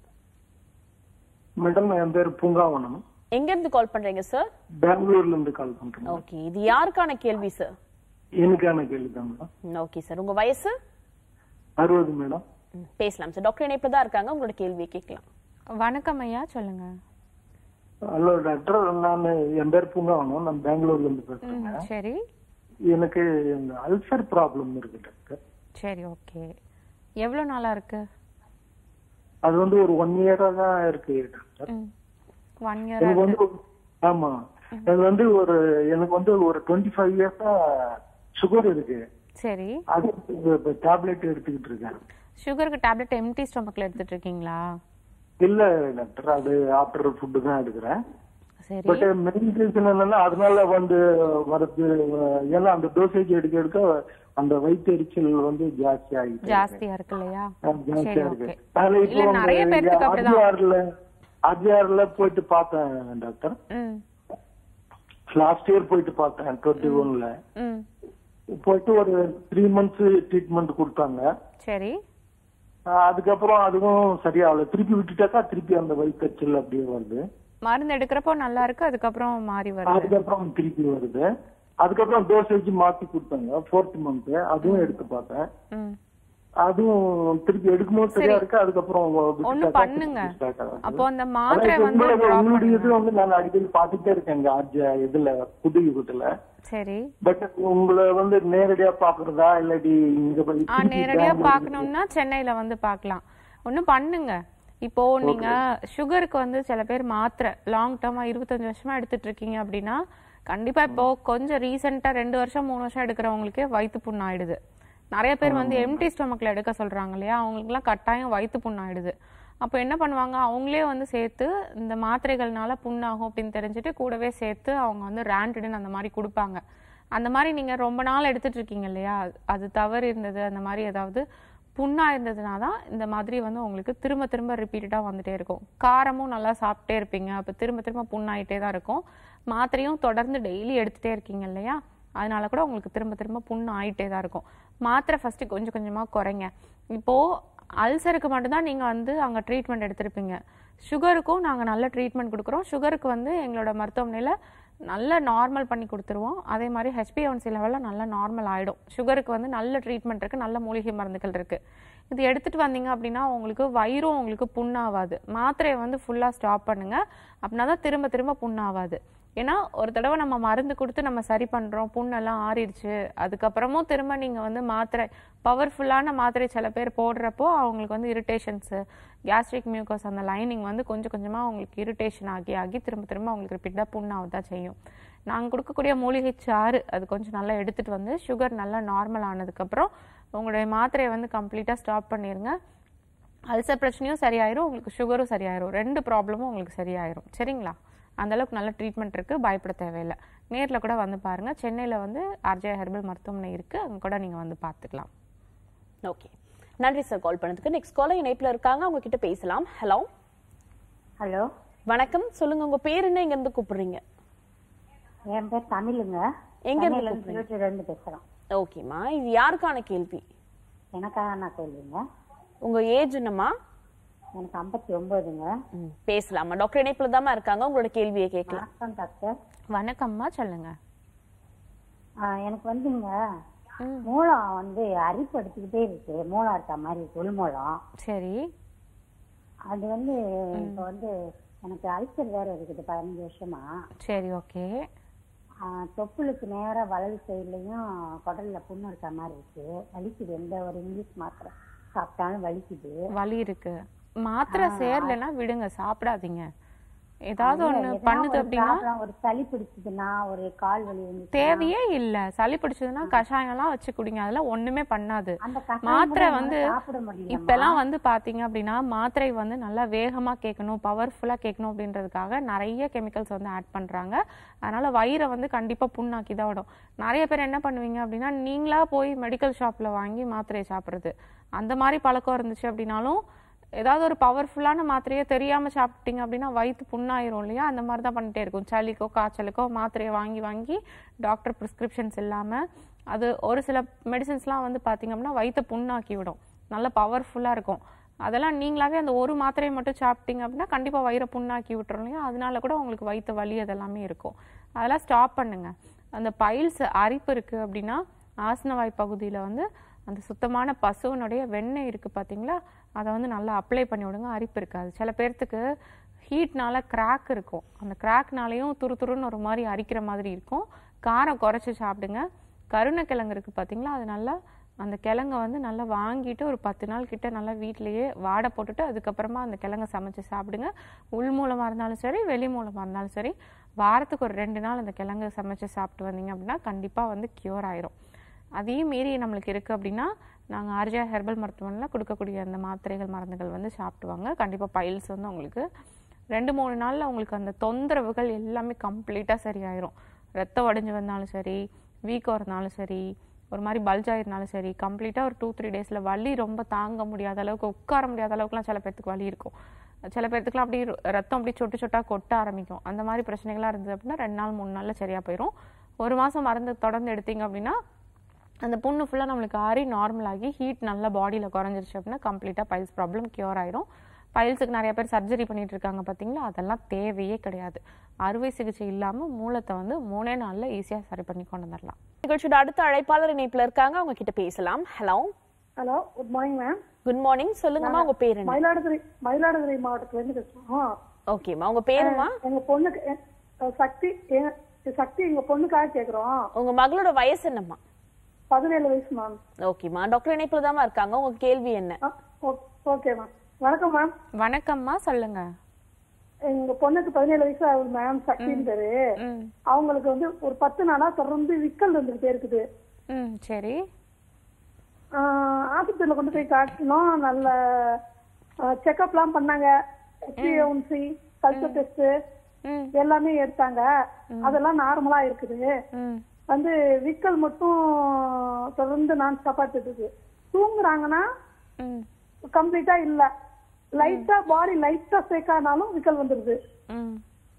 Speaker 3: மேடம் என் பேர் பூங்காவனம்
Speaker 1: எங்க இருந்து கால் பண்றீங்க சார்
Speaker 3: பெங்களூர்ல இருந்து கால் பண்றேன்
Speaker 1: ஓகே இது யாருக்கான கேள்வி சார்
Speaker 3: எனக்கான கேள்விதான் மேடம்
Speaker 1: ஓகே சார் உங்க வயசு
Speaker 3: அறுபது மேடம்
Speaker 1: ம், பேசலாம் சார் டாக்டர் இணைப்புல தான் இருக்காங்க உங்களோட கேள்வியை கேட்கலாம்
Speaker 2: வணக்கம் ஐயா சொல்லுங்க
Speaker 3: ஹலோ டாக்டர் நான் என் பேர் பூங்காவனம் நான் பெங்களூர்ல இருந்து பேசுறேன்
Speaker 2: ம், சரி
Speaker 3: எனக்கு இந்த அல்சர் ப்ராப்ளம் இருக்கு டாக்டர்
Speaker 2: சரி ஓகே எவ்வளோ நாளா இருக்கு
Speaker 3: அது வந்து ஒரு ஒன் இயரா தான் இருக்கு டாக்டர்
Speaker 2: ஒன் இயர்
Speaker 3: எனக்கு வந்து ஆமா எனக்கு வந்து ஒரு எனக்கு வந்து ஒரு டுவெண்ட்டி ஃபைவ் இயர்ஸா சுகர் இருக்கு
Speaker 2: சரி
Speaker 3: அது டேப்லெட் எடுத்துக்கிட்டு இருக்கேன்
Speaker 2: சுகருக்கு டேப்லெட் எம்டி ஸ்டொமக்ல எடுத்துட்டு இருக்கீங்களா
Speaker 3: இல்ல டாக்டர் அது ஆஃப்டர் ஃபுட்டு தான் எடுக்கிறேன்
Speaker 2: சரி
Speaker 3: பட் மெடிக்கேஷன் என்னன்னா அதனால வந்து வரது அஹ், ஏன்னா அந்த டோசேஜ் எடுக்க எடுக்க அந்த வயிற்று எரிச்சல் வந்து ஜாஸ்தி ஆகிட்டு
Speaker 2: ஜாஸ்தியா இருக்கு இல்லையா
Speaker 3: ஜாஸ்தியா
Speaker 2: சரி
Speaker 3: இருக்கு
Speaker 2: ஓகே
Speaker 3: அதனால
Speaker 2: இல்ல
Speaker 3: இப்போ
Speaker 2: நிறைய பேர்த்துக்கு அப்படிதான்
Speaker 3: ஆர்ஜிஆர்ல ஆர்ஜிஆர்ல போயிட்டு பார்த்தேன் டாக்டர்
Speaker 2: ம்
Speaker 3: லாஸ்ட் இயர் போயிட்டு பார்த்தேன் டுவெண்ட்டி ஒன்ல
Speaker 2: ம்
Speaker 3: போயிட்டு ஒரு த்ரீ மந்த்ஸ் ட்ரீட்மெண்ட் கொடுத்தாங்க
Speaker 2: சரி
Speaker 3: அஹ், அதுக்கப்புறம் அதுவும் சரியாகல திருப்பி விட்டுட்டாக்கா திருப்பி அந்த வயிற்றுச்சல் அப்படியே வருது
Speaker 2: மருந்து எடுக்கிறப்போ நல்லா இருக்கு அதுக்கப்புறம் மாறி வருது
Speaker 3: அதுக்கப்புறம் திருப்பி வருது அதுக்கப்புறம் டோசேஜ் மாத்தி கொடுத்தாங்க ஃபோர்த் மந்த் அதுவும் எடுத்து பார்த்தேன்
Speaker 2: ம்
Speaker 3: அதுவும் திருப்பி எடுக்கும்போது சரியா இருக்கு அதுக்கப்புறம் விட்டுட்டாக்கா
Speaker 2: ஒண்ணு பண்ணுங்க
Speaker 3: திருப்பி start ஆகுது.
Speaker 2: அப்போ அந்த
Speaker 3: ஆனா
Speaker 2: மாத்திரை
Speaker 3: இப்ப
Speaker 2: வந்து
Speaker 3: உங்களோட-
Speaker 2: drop
Speaker 3: உங்களுடைய இது
Speaker 2: பண்ணுங்க.
Speaker 3: வந்து நான் அடிக்கடி பாத்துட்டே இருக்கேன் இங்க ஆர்ஜ இதுல புது யுகத்துல
Speaker 2: சரி
Speaker 3: பட் உங்களை வந்து நேரடியா பாக்குறதா இல்லாட்டி இங்க போய்
Speaker 2: ஆ
Speaker 3: திருப்பி
Speaker 2: நேரடியா
Speaker 3: பெங்களூர்
Speaker 2: பார்க்கணும்னா சென்னையில வந்து பார்க்கலாம் ஒன்றும் பண்ணுங்க இப்போ நீங்க சுகருக்கு வந்து சில பேர் மாத்திரை லாங் டேர்மா இருபத்தஞ்சு வருஷமா எடுத்துட்டு இருக்கீங்க அப்படின்னா கண்டிப்பா இப்போ கொஞ்சம் ரீசெண்டா ரெண்டு வருஷம் மூணு வருஷம் எடுக்கிறவங்களுக்கே வயிற்று புண்ணு ஆயிடுது நிறைய பேர் வந்து எம்டி ஸ்டொமக்ல எடுக்க சொல்றாங்க இல்லையா அவங்களுக்குலாம் கட்டாயம் வயிற்று புண்ணு ஆயிடுது அப்போ என்ன பண்ணுவாங்க அவங்களே வந்து சேர்த்து இந்த மாத்திரைகள்னால புண்ணாகும் அப்படின்னு தெரிஞ்சுட்டு கூடவே சேர்த்து அவங்க வந்து ரேண்டடின் அந்த மாதிரி கொடுப்பாங்க அந்த மாதிரி நீங்க ரொம்ப நாள் எடுத்துட்டு இருக்கீங்க இல்லையா அது தவறு இருந்தது அந்த மாதிரி ஏதாவது புண்ணா இருந்ததுனா தான் இந்த மாதிரி வந்து உங்களுக்கு திரும்ப திரும்ப ரிப்பீட்டடாக வந்துட்டே இருக்கும் காரமும் நல்லா சாப்பிட்டே இருப்பீங்க அப்போ திரும்ப திரும்ப புண்ணாயிட்டே தான் இருக்கும் மாத்திரையும் தொடர்ந்து டெய்லி எடுத்துட்டே இருக்கீங்க இல்லையா அதனால கூட உங்களுக்கு திரும்ப திரும்ப புண்ணு ஆயிட்டே தான் இருக்கும் மாத்திரை ஃபர்ஸ்ட் கொஞ்சம் கொஞ்சமா குறைங்க இப்போ அல்சருக்கு மட்டும்தான் நீங்க வந்து அங்க ட்ரீட்மெண்ட் எடுத்திருப்பீங்க சுகருக்கும் நாங்க நல்ல ட்ரீட்மெண்ட் கொடுக்குறோம் சுகருக்கு வந்து எங்களோட மருத்துவமனையில நல்ல நார்மல் பண்ணி கொடுத்துருவோம் அதே மாதிரி ஹெச்பிஒன்சி லெவலில் நல்லா நார்மல் ஆயிடும் சுகருக்கு வந்து நல்ல ட்ரீட்மெண்ட் இருக்கு நல்ல மூலிகை மருந்துகள் இருக்கு இது எடுத்துட்டு வந்தீங்க அப்படின்னா உங்களுக்கு வயிறும் உங்களுக்கு புண்ணாவாது மாத்திரையை வந்து ஃபுல்லா ஸ்டாப் பண்ணுங்க அப்படின்னா தான் திரும்ப திரும்ப புண்ணாவாது ஏன்னா ஒரு தடவை நம்ம மருந்து கொடுத்து நம்ம சரி பண்றோம் புண்ணெல்லாம் ஆறிடுச்சு அதுக்கப்புறமும் திரும்ப நீங்க வந்து மாத்திரை பவர்ஃபுல்லான மாத்திரை சில பேர் போடுறப்போ அவங்களுக்கு வந்து இரிட்டேஷன்ஸ் கேஸ்ட்ரிக் மியூக்கஸ் அந்த லைனிங் வந்து கொஞ்சம் கொஞ்சமா அவங்களுக்கு இரிட்டேஷன் ஆகி ஆகி திரும்ப திரும்ப அவங்களுக்கு ரிப்பீட்டாக புண்ணாக செய்யும் நாங்கள் கொடுக்கக்கூடிய மூலிகை சாறு அது கொஞ்சம் நல்லா எடுத்துட்டு வந்து சுகர் நல்லா நார்மல் ஆனதுக்கப்புறம் உங்களுடைய மாத்திரையை வந்து கம்ப்ளீட்டாக ஸ்டாப் பண்ணிருங்க அல்சர் பிரச்சனையும் சரியாயிரும் உங்களுக்கு சுகரும் சரியாயிரும் ரெண்டு ப்ராப்ளமும் உங்களுக்கு சரியாயிரும் சரிங்களா அந்த அளவுக்கு நல்ல ட்ரீட்மெண்ட் இருக்கு பயப்பட தேவையில்லை நேர்ல கூட வந்து பாருங்க சென்னையில வந்து ஆர்ஜே ஹெர்பல் மருத்துவமனை இருக்கு அங்க கூட நீங்க வந்து பார்த்துக்கலாம்
Speaker 1: ஓகே நன்றி சார் கால் பண்ணதுக்கு நெக்ஸ்ட் காலர் இணைப்புல இருக்காங்க அவங்க கிட்ட பேசலாம் ஹலோ
Speaker 4: ஹலோ
Speaker 1: வணக்கம் சொல்லுங்க உங்க பேர் என்ன இங்க இருந்து கூப்பிடுறீங்க
Speaker 4: என் பேர் தமிழுங்க
Speaker 1: எங்க இருந்து
Speaker 4: சென்னையில இருந்து திருவொற்றியூர்ல இருந்து பேசுறோம்
Speaker 1: ஓகேம்மா இது யாருக்கான கேள்வி
Speaker 4: எனக்காக நான் கேள்விங்க
Speaker 1: உங்க ஏஜ் என்னம்மா
Speaker 4: எனக்கு ஐம்பத்தி ஒன்பதுங்க
Speaker 1: ம், பேசலாமா டாக்டர் இணைப்புல தாம்மா இருக்காங்க உங்களோட கேள்வியை கேட்கலாம்
Speaker 4: வணக்கம் டாக்டர்
Speaker 2: வணக்கம்மா சொல்லுங்க
Speaker 4: ஆ, எனக்கு வந்துங்க மூலம் வந்து அரிப்பு அடிச்சுக்கிட்டே இருக்கு மூலம் இருக்க மாதிரி உள்மூலம்
Speaker 2: சரி
Speaker 4: அது வந்து இப்போ வந்து எனக்கு அல்சர் வேற இருக்குது பதினஞ்சு வருஷமா
Speaker 2: சரி ஓகே
Speaker 4: ஆ, தொப்புளுக்கு நேரா வலது சைட்லயும் குடல்ல புண்ணு இருக்க மாதிரி இருக்கு வலிக்குது எந்த ஒரு இங்கிலீஷ் மாத்திரை சாப்பிட்டாலும் வலிக்குது
Speaker 2: வலி இருக்கு மாத்திரை சேரலைன்னா விடுங்க சாப்பிடாதீங்க ஏதாவது ஒண்ணு
Speaker 4: எதனா
Speaker 2: பண்ணுது
Speaker 4: ஒரு
Speaker 2: அப்படின்னா
Speaker 4: problem, ஒரு சளி பிடிச்சதுன்னா ஒரு கால் வலி வந்து
Speaker 2: தேவையே இல்ல சளி பிடிச்சதுன்னா கஷாயம் எல்லாம் வச்சு குடிங்க அதெல்லாம் ஒண்ணுமே பண்ணாது
Speaker 4: அந்த கஷாயம்
Speaker 2: மாத்திரை
Speaker 4: கூட
Speaker 2: வந்து
Speaker 4: என்னால சாப்பிட முடியலம்மா.
Speaker 2: இப்பெல்லாம் வந்து பாத்தீங்க அப்படின்னா மாத்திரை வந்து நல்லா வேகமா கேட்கணும் பவர்ஃபுல்லா கேட்கணும் அப்படின்றதுக்காக நிறைய கெமிக்கல்ஸ் வந்து ஆட் பண்றாங்க அதனால வயிறை வந்து கண்டிப்பா புண்ணாக்கி தான் விடும் நிறைய பேர் என்ன பண்ணுவீங்க அப்படின்னா நீங்களா போய் மெடிக்கல் ஷாப்ல வாங்கி மாத்திரையை சாப்பிடுறது அந்த மாதிரி பழக்கம் இருந்துச்சு அப்படின்னாலும் ஏதாவது ஒரு பவர்ஃபுல்லான மாத்திரையை தெரியாம சாப்பிட்டீங்க அப்படின்னா வயிற்று புண்ணாயிரும் இல்லையா அந்த மாதிரி தான் பண்ணிட்டே இருக்கும் சளிக்கோ காய்ச்சலுக்கோ மாத்திரையை வாங்கி வாங்கி டாக்டர் ப்ரிஸ்கிரிப்ஷன்ஸ் இல்லாம அது ஒரு சில மெடிசன்ஸ்லாம் வந்து பாத்தீங்க அப்படின்னா வயிற்றை புண்ணாக்கி விடும் நல்ல பவர்ஃபுல்லா இருக்கும் அதெல்லாம் நீங்களாவே அந்த ஒரு மாத்திரையை மட்டும் சாப்பிட்டீங்க அப்படின்னா கண்டிப்பா வயிறை புண்ணாக்கி விட்டுரும் இல்லையா அதனால கூட உங்களுக்கு வயிற்று வலி அதெல்லாமே இருக்கும் அதெல்லாம் ஸ்டாப் பண்ணுங்க அந்த பைல்ஸ் அரிப்பு இருக்கு அப்படின்னா ஆசனவாய் பகுதியில வந்து அந்த சுத்தமான பசுவனுடைய வெண்ணெய் இருக்கு பாத்தீங்களா அதை வந்து நல்லா அப்ளை பண்ணி விடுங்க அரிப்பு இருக்காது சில பேர்த்துக்கு ஹீட்னால கிராக் இருக்கும் அந்த கிராக்னாலையும் துரு துருன்னு ஒரு மாதிரி அரிக்கிற மாதிரி இருக்கும் காரம் குறைச்சி சாப்பிடுங்க கருணைக்கிழங்கு இருக்கு பாத்தீங்களா அது நல்லா அந்த கிழங்க வந்து நல்லா வாங்கிட்டு ஒரு பத்து நாள் கிட்ட நல்லா வீட்டிலேயே வாடை போட்டுட்டு அதுக்கப்புறமா அந்த கிழங்க சமைச்சு சாப்பிடுங்க உள் மூலமா இருந்தாலும் சரி வெளி மூலமா இருந்தாலும் சரி வாரத்துக்கு ஒரு ரெண்டு நாள் அந்த கிழங்கு சமைச்சு சாப்பிட்டு வந்தீங்க அப்படின்னா கண்டிப்பா வந்து கியூர் ஆயிரும் அதையும் மீறி நம்மளுக்கு இருக்கு அப்படின்னா நாங்கள் ஆர்ஜியா ஹெர்பல் மருத்துவமனையில் கொடுக்கக்கூடிய அந்த மாத்திரைகள் மருந்துகள் வந்து சாப்பிடுவாங்க கண்டிப்பாக பைல்ஸ் வந்து உங்களுக்கு ரெண்டு மூணு நாளில் உங்களுக்கு அந்த தொந்தரவுகள் எல்லாமே கம்ப்ளீட்டாக சரியாயிரும் ரத்தம் வடிஞ்சு வந்தாலும் சரி வீக்கம் இருந்தாலும் சரி ஒரு மாதிரி பல்ஜா இருந்தாலும் சரி கம்ப்ளீட்டாக ஒரு டூ த்ரீ டேஸில் வலி ரொம்ப தாங்க முடியாத அளவுக்கு உட்கார முடியாத அளவுக்குலாம் சில பேர்த்துக்கு வலி இருக்கும் சில பேர்த்துக்குலாம் அப்படியே ரத்தம் அப்படியே சொட்டு சொட்டா கொட்ட ஆரம்பிக்கும் அந்த மாதிரி பிரச்சனைகள்லாம் இருந்தது அப்படின்னா ரெண்டு நாள் மூணு நாளில் சரியாக போயிடும் ஒரு மாதம் மருந்து தொடர்ந்து எடுத்தீங்க அப்படின்னா அந்த புண்ணு ஃபுல்லாக நம்மளுக்கு ஆறி நார்மல் ஆகி ஹீட் நல்லா பாடியில் குறைஞ்சிருச்சு அப்படின்னா கம்ப்ளீட்டாக பைல்ஸ் ப்ராப்ளம் கியூர் ஆயிரும் பைல்ஸுக்கு நிறைய பேர் சர்ஜரி பண்ணிட்டு இருக்காங்க பார்த்தீங்களா அதெல்லாம் தேவையே கிடையாது அறுவை சிகிச்சை இல்லாமல் மூலத்தை வந்து மூணே நாளில் ஈஸியாக சரி பண்ணி கொண்டு வந்துடலாம்
Speaker 1: நிகழ்ச்சியோட அடுத்த அழைப்பாளர் இணைப்புல இருக்காங்க அவங்க கிட்ட பேசலாம் hello
Speaker 5: hello good morning ma'am
Speaker 1: good morning சொல்லுங்கம்மா உங்க பேர் என்ன
Speaker 5: மயிலாடுதுறை மயிலாடுதுறை மாவட்டத்துல இருந்து பேசுறோம்
Speaker 1: ஓகேம்மா உங்க பேருமா
Speaker 5: எங்க பொண்ணுக்கு எ- அஹ் சக்தி எ- சக்தி எங்க பொண்ணுக்காக கேக்குறோம்
Speaker 1: உங்க மகளோட வயசு என்னம்மா
Speaker 5: பதினேழு வயசு மேம்
Speaker 1: ஓகேம்மா டாக்டர் இணைப்புல தாம்மா இருக்காங்க உங்க கேள்வி என்ன
Speaker 5: ஓகே மேம் வணக்கம் மேம்
Speaker 2: வணக்கம்மா சொல்லுங்க
Speaker 5: எங்க பொண்ணுக்கு பதினேழு வயசு ஆகுது மேம் சக்தின்னு பேரு
Speaker 2: ம்
Speaker 5: அவங்களுக்கு வந்து ஒரு பத்து நாளா தொடர்ந்து விக்கல் வந்துகிட்டே இருக்குது
Speaker 2: ம் சரி
Speaker 5: ஆஹ் ஆஸ்பத்திரியில கொண்டு போய் காட்டினோம் நல்ல செக்அப்லாம் பண்ணாங்க ஹெச்பிஎன்சி கல்ச்சர் டெஸ்ட்
Speaker 2: ம்
Speaker 5: எல்லாமே எடுத்தாங்க அதெல்லாம் நார்மலா இருக்குது
Speaker 2: ம்
Speaker 5: வந்து விக்கல் மட்டும் தொடர்ந்து நான் ஸ்டாப்பாட்டு தூங்குறாங்கன்னா
Speaker 2: ம்
Speaker 5: கம்ப்ளீட்டா இல்ல லைட்டா பாடி லைட்டா சேக்கானாலும் விக்கல் வந்துருது
Speaker 2: ம்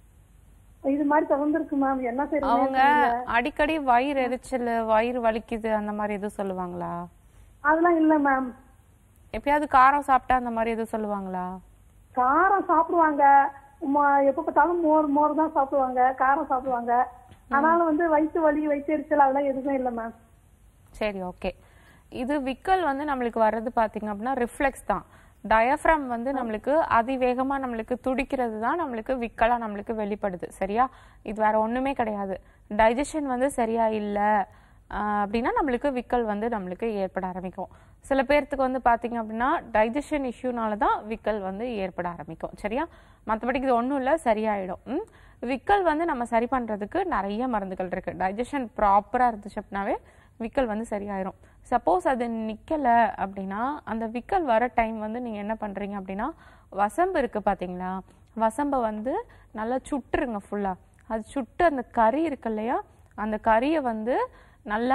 Speaker 5: இது மாதிரி தொடர்ந்து இருக்கு மேம் என்ன
Speaker 2: அவங்க
Speaker 5: செய்யறது
Speaker 2: அடிக்கடி வயிறு எரிச்சல் வயிறு வலிக்குது அந்த மாதிரி எதுவும் சொல்லுவாங்களா
Speaker 5: அதெல்லாம் இல்ல மேம்
Speaker 2: எப்பயாவது காரம் சாப்பிட்டா அந்த மாதிரி எதுவும் சொல்லுவாங்களா
Speaker 5: காரம் சாப்பிடுவாங்க ம- எப்ப பார்த்தாலும் மோர் மோர் தான் சாப்பிடுவாங்க காரம் சாப்பிடுவாங்க ஆனாலும் வந்து வயிற்று வலி வயிற்று எரிச்சல் அதெல்லாம் எதுவுமே இல்ல மேம்
Speaker 2: சரி ஓகே இது விக்கல் வந்து நம்மளுக்கு வர்றது பாத்தீங்க அப்படின்னா ரிஃப்ளெக்ஸ் தான் டயஃப்ரம் வந்து நம்மளுக்கு அதிவேகமா நம்மளுக்கு துடிக்கிறது தான் நம்மளுக்கு விக்கலா நம்மளுக்கு வெளிப்படுது சரியா இது வேற ஒண்ணுமே கிடையாது டைஜஷன் வந்து சரியா இல்ல ஆஹ் அப்படின்னா நம்மளுக்கு விக்கல் வந்து நம்மளுக்கு ஏற்பட ஆரம்பிக்கும் சில பேர்த்துக்கு வந்து பாத்தீங்க அப்படின்னா டைஜஷன் இஷ்யூனால தான் விக்கல் வந்து ஏற்பட ஆரம்பிக்கும் சரியா மற்றபடிக்கு இது ஒன்றும் இல்லை சரியாயிடும் ம்? விக்கல் வந்து நம்ம சரி பண்றதுக்கு நிறைய மருந்துகள் இருக்கு டைஜஷன் ப்ராப்பரா இருந்துச்சு அப்படின்னாவே விக்கல் வந்து சரியாயிரும் சப்போஸ் அது நிக்கல அப்படின்னா அந்த விக்கல் வர டைம் வந்து நீங்க என்ன பண்றீங்க அப்படின்னா வசம்பு இருக்கு பாத்தீங்களா வசம்பை வந்து நல்லா சுட்டுருங்க ஃபுல்லா அது சுட்டு அந்த கறி இருக்கு இல்லையா அந்த கறியை வந்து நல்லா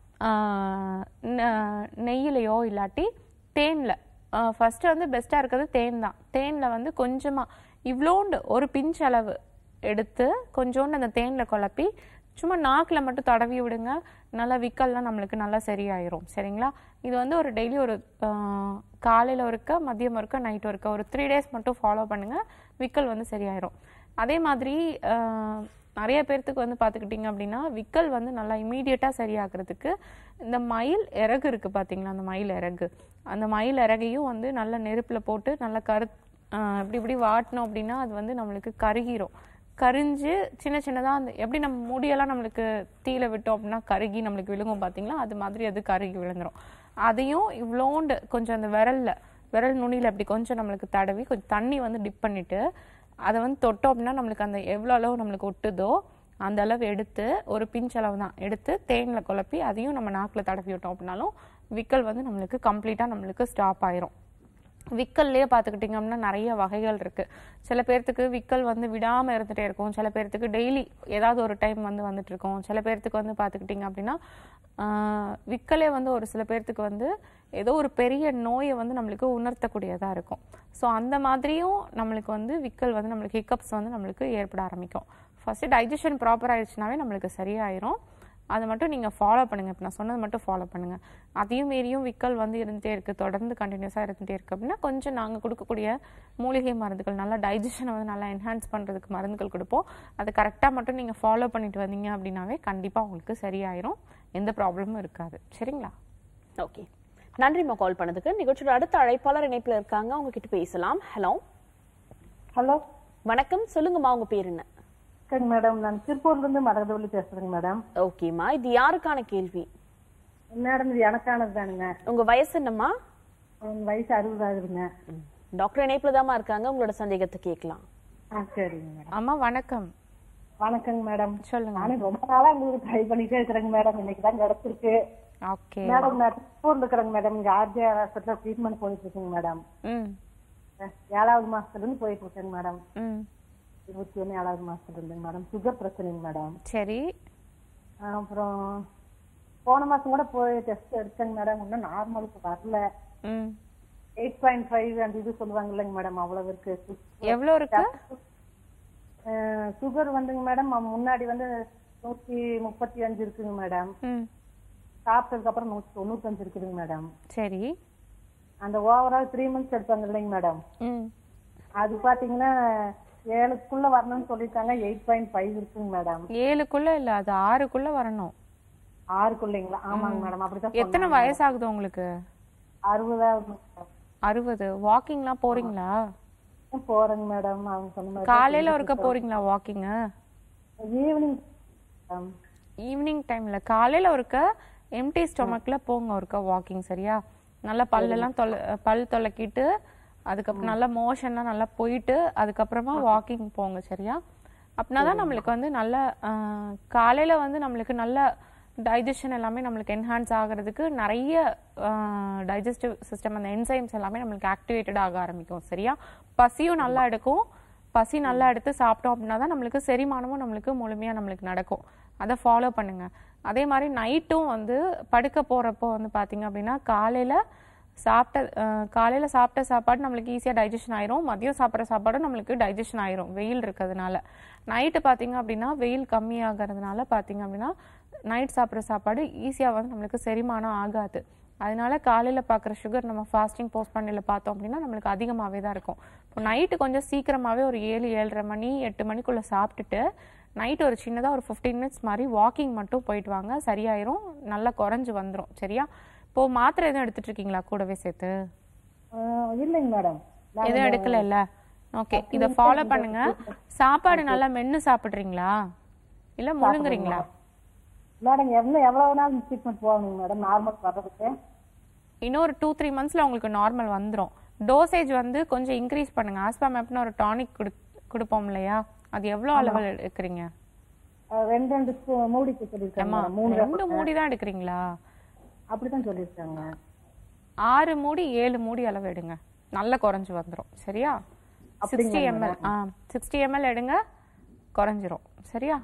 Speaker 2: ஆஹ், நெ- நெய்யிலையோ இல்லாட்டி தேன்ல ஃபர்ஸ்ட் வந்து பெஸ்டா இருக்கிறது தேன் தான் தேன்ல வந்து கொஞ்சமா இவ்வளோண்டு ஒரு பிஞ்ச் அளவு எடுத்து கொஞ்சோண்டு அந்த தேன்ல குழப்பி சும்மா நாக்குல மட்டும் தடவி விடுங்க நல்லா விக்கல்லாம் நம்மளுக்கு நல்லா சரியாயிரும் சரிங்களா இது வந்து ஒரு டெய்லி ஒரு ஆஹ், காலையில ஒருக்க மதியம் ஒருக்க நைட் ஒருக்க ஒரு த்ரீ டேஸ் மட்டும் ஃபாலோ பண்ணுங்க விக்கல் வந்து சரியாயிரும் அதே மாதிரி ஆஹ், நிறைய பேர்த்துக்கு வந்து பார்த்துக்கிட்டிங்க அப்படின்னா விக்கல் வந்து நல்லா இமீடியட்டாக சரியாகிறதுக்கு இந்த மயில் இறகு இருக்கு பார்த்தீங்களா அந்த மயில் இறகு அந்த மயில் இறகையும் வந்து நல்ல நெருப்பில் போட்டு நல்லா கரு ஆஹ் இப்படி இப்படி வாட்டினோம் அப்படின்னா அது வந்து நம்மளுக்கு கருகிரும் கரிஞ்சு சின்ன சின்னதாக அந்த எப்படி நம்ம முடியெல்லாம் நம்மளுக்கு தீயில விட்டோம் அப்படின்னா கருகி நம்மளுக்கு விழுங்கும் பார்த்தீங்களா அது மாதிரி அது கருகி விழுந்துரும் அதையும் இவ்வளோண்டு கொஞ்சம் அந்த விரல்ல விரல் நுனியில் அப்படி கொஞ்சம் நம்மளுக்கு தடவி கொஞ்சம் தண்ணி வந்து டிப் பண்ணிட்டு அதை வந்து தொட்டோம் அப்படின்னா நம்மளுக்கு அந்த எவ்வளோ அளவு நம்மளுக்கு ஒட்டுதோ அந்த அளவு எடுத்து ஒரு பிஞ்ச் அளவு தான் எடுத்து தேனில் குழப்பி அதையும் நம்ம நாக்கில் தடவி விட்டோம் அப்படின்னாலும் விக்கல் வந்து நம்மளுக்கு கம்ப்ளீட்டாக நம்மளுக்கு ஸ்டாப் ஆயிரும் விக்கல்லையே பார்த்துக்கிட்டிங்க அப்படின்னா நிறைய வகைகள் இருக்கு சில பேர்த்துக்கு விக்கல் வந்து விடாம இருந்துட்டே இருக்கும் சில பேர்த்துக்கு டெய்லி ஏதாவது ஒரு டைம் வந்து வந்துட்டு இருக்கும் சில பேர்த்துக்கு வந்து பார்த்துக்கிட்டிங்க அப்படின்னா ஆஹ், விக்கலே வந்து ஒரு சில பேர்த்துக்கு வந்து ஏதோ ஒரு பெரிய நோயை வந்து நம்மளுக்கு உணர்த்தக்கூடியதா இருக்கும் ஸோ அந்த மாதிரியும் நம்மளுக்கு வந்து விக்கல் வந்து நம்மளுக்கு ஹிக்கப்ஸ் வந்து நம்மளுக்கு ஏற்பட ஆரம்பிக்கும் ஃபர்ஸ்ட் டைஜஷன் ப்ராப்பர் ஆயிடுச்சுனாவே நம்மளுக்கு சரியாயிரும் அதை மட்டும் நீங்கள் ஃபாலோ பண்ணுங்க இப்போ நான் சொன்னது மட்டும் ஃபாலோ பண்ணுங்க அதையும் மீறியும் விக்கல் வந்து இருந்துகிட்டே இருக்கு தொடர்ந்து கண்டினியூஸாக இருந்துகிட்டே இருக்கு அப்படின்னா கொஞ்சம் நாங்கள் கொடுக்கக்கூடிய மூலிகை மருந்துகள் நல்லா டைஜஷனை வந்து நல்லா என்ஹான்ஸ் பண்ணுறதுக்கு மருந்துகள் கொடுப்போம் அதை கரெக்டாக மட்டும் நீங்கள் ஃபாலோ பண்ணிட்டு வந்தீங்க அப்படின்னாவே கண்டிப்பாக உங்களுக்கு சரியாயிரும் எந்த ப்ராப்ளமும் இருக்காது சரிங்களா
Speaker 1: ஓகே நன்றிம்மா கால் பண்ணதுக்கு நிகழ்ச்சியோட அடுத்த அழைப்பாளர் இணைப்புல இருக்காங்க அவங்க கிட்ட பேசலாம் ஹலோ
Speaker 6: ஹலோ
Speaker 1: வணக்கம் சொல்லுங்கம்மா உங்க பேர் என்ன
Speaker 6: சரிங்க மேடம் நான் திருப்பூர்ல இருந்து மரகதவள்ளி பேசுறேங்க மேடம்
Speaker 1: ஓகேம்மா இது யாருக்கான கேள்வி
Speaker 6: மேடம் இது எனக்கானது தானுங்க
Speaker 1: உங்க வயசு என்னம்மா
Speaker 6: என் வயசு அறுபது ஆகுதுங்க
Speaker 1: டாக்டர் இணைப்புல தாம்மா இருக்காங்க உங்களோட சந்தேகத்தை கேட்கலாம்
Speaker 6: ஆ சரிங்க மேடம்
Speaker 2: அம்மா வணக்கம்
Speaker 6: வணக்கங்க மேடம்
Speaker 2: சொல்லுங்க
Speaker 6: நானும் ரொம்ப நாளா உங்களுக்கு ட்ரை பண்ணிட்டே இருக்கிறேங்க மேடம் இன்னைக்கு தான் கிடைச்சிருக்கு
Speaker 2: ஓகே
Speaker 6: மேடம் நான் திருப்பூர்ல இருக்கிறேங்க மேடம் இங்க ஆர்ஜே ஹாஸ்பிட்டல் ட்ரீட்மெண்ட் போயிட்டு இருக்குங்க மேடம்
Speaker 2: ம்
Speaker 6: ஏழாவது மாசத்துல இருந்து போயிட்டு இருக்கேங்க மேடம்
Speaker 2: ம்
Speaker 6: இருபத்தி ஒண்ணு ஏழாவது மாசத்துல இருந்துங்க மேடம் சுகர் பிரச்சனைங்க மேடம்
Speaker 2: சரி
Speaker 6: அப்புறம் போன மாசம் கூட போய் டெஸ்ட் எடுத்தேங்க மேடம் இன்னும் நார்மலுக்கு வரல
Speaker 2: ம்
Speaker 6: எயிட் பாயிண்ட் ஃபைவ் அந்த இது சொல்லுவாங்க இல்லைங்க மேடம் அவ்வளவு இருக்கு
Speaker 2: எவ்வளோ இருக்கு
Speaker 6: சுகர் வந்துங்க மேடம் முன்னாடி வந்து நூத்தி முப்பத்தி அஞ்சு இருக்குங்க மேடம்
Speaker 2: ம்
Speaker 6: சாப்பிட்டதுக்கு அப்புறம் நூத்தி தொண்ணூத்தஞ்சு இருக்குதுங்க மேடம்
Speaker 2: சரி
Speaker 6: அந்த ஓவரால் த்ரீ மந்த்ஸ் எடுப்பாங்க இல்லைங்க மேடம்
Speaker 2: ம்
Speaker 6: அது பாத்தீங்கன்னா ஏழுக்குள்ள வரணும்னு சொல்லியிருக்காங்க எயிட் பாயிண்ட் ஃபைவ் இருக்குங்க மேடம்
Speaker 2: ஏழுக்குள்ள இல்ல அது ஆறுக்குள்ள வரணும்
Speaker 6: ஆறுக்குள்ளைங்களா ஆமாங்க மேடம் அப்படிதான்
Speaker 2: எத்தனை வயசாகுது உங்களுக்கு
Speaker 6: அறுபதாவது madam.
Speaker 2: அறுபது வாக்கிங்லாம் போறீங்களா
Speaker 6: போறேங்க மேடம் அவங்க சொன்ன மாதிரி
Speaker 2: காலையில ஒருக்க போறீங்களா வாக்கிங்
Speaker 6: ஈவினிங்
Speaker 2: ஈவினிங் டைம்ல காலையில ஒருக்க எம்டி ஸ்டொமக்ல போங்க ஒருக்க வாக்கிங் சரியா நல்லா பல்லெல்லாம் தொலை பல் தொலைக்கிட்டு அதுக்கப்புறம் நல்லா மோஷன்லாம் நல்லா போயிட்டு அதுக்கப்புறமா வாக்கிங் போங்க சரியா அப்படின்னா தான் நம்மளுக்கு வந்து நல்ல ஆஹ், காலையில வந்து நம்மளுக்கு நல்ல டைஜஷன் எல்லாமே நம்மளுக்கு என்ஹான்ஸ் ஆகிறதுக்கு நிறைய டைஜஸ்டிவ் சிஸ்டம் அந்த என்சைம்ஸ் எல்லாமே நம்மளுக்கு ஆக்டிவேட்டட் ஆக ஆரம்பிக்கும் சரியா பசியும் நல்லா எடுக்கும் பசி நல்லா எடுத்து சாப்பிட்டோம் அப்படின்னா தான் நம்மளுக்கு செரிமானமும் நம்மளுக்கு முழுமையா நம்மளுக்கு நடக்கும் அதை ஃபாலோ பண்ணுங்க அதே மாதிரி நைட்டும் வந்து படுக்க போறப்போ வந்து பாத்தீங்க அப்படின்னா காலையில சாப்பிட்ட அஹ், காலையில சாப்பிட்ட சாப்பாடு நம்மளுக்கு ஈஸியா டைஜஷன் ஆயிரும் மதியம் சாப்பிட்ற சாப்பாடும் நம்மளுக்கு டைஜஷன் ஆயிரும் வெயில் இருக்கிறதுனால நைட்டு பாத்தீங்க அப்படின்னா வெயில் கம்மியாகிறதுனால பாத்தீங்க அப்படின்னா நைட் சாப்பிட்ற சாப்பாடு ஈஸியா வந்து நம்மளுக்கு செரிமானம் ஆகாது அதனால காலையில பார்க்குற சுகர் நம்ம ஃபாஸ்டிங் போஸ்ட் பண்ணல பார்த்தோம் அப்படின்னா நம்மளுக்கு அதிகமாகவே தான் இருக்கும் இப்போ நைட்டு கொஞ்சம் சீக்கிரமாவே ஒரு ஏழு ஏழரை மணி எட்டு மணிக்குள்ள சாப்பிட்டுட்டு நைட் ஒரு சின்னதா ஒரு ஃபிஃப்டீன் மினிட்ஸ் மாதிரி வாக்கிங் மட்டும் போயிட்டு வாங்க சரியாயிரும் நல்லா குறைஞ்சு வந்துரும் சரியா இப்போ மாத்திரை எதுவும் எடுத்துட்டு இருக்கீங்களா கூடவே சேர்த்து
Speaker 6: ஆஹ் இல்லைங்க மேடம்
Speaker 2: எதுவும் எடுக்கல இல்ல ஓகே இத ஃபாலோ பண்ணுங்க சாப்பாடு நல்லா மென்னு சாப்பிடுறீங்களா இல்ல முழுங்குறீங்களா
Speaker 6: மேடம் எவ்வளவு எவ்வளவு நாள் ட்ரீட்மெண்ட் போகணுங்க மேடம் நார்மல் வர்றதுக்கு
Speaker 2: இன்னொரு டூ த்ரீ மந்த்ஸ்ல உங்களுக்கு நார்மல் வந்துரும் டோசேஜ் வந்து கொஞ்சம் இன்க்ரீஸ் பண்ணுங்க ஆஸ்பாமேப்னு ஒரு டானிக் கொடுப்போம் இல்லையா அது எவ்வளவு அளவில் எடுக்கிறீங்க
Speaker 6: ஆஹ் ரெண்டு ரெண்டு ஸ்பூ- மூடிக்கு சொல்லியிருக்காங்க
Speaker 2: அம்மா
Speaker 6: மேடம். மூணு
Speaker 2: ரெண்டு மூடி தான் எடுக்கிறீங்களா
Speaker 6: அப்படிதான் சொல்லியிருக்காங்க
Speaker 2: ஆறு மூடி ஏழு மூடி அளவு எடுங்க நல்லா குறைஞ்சு வந்துரும் சரியா சிக்ஸ்டி எம்எல் ஆ சிக்ஸ்டி எம்எல் எடுங்க குறைஞ்சிரும் சரியா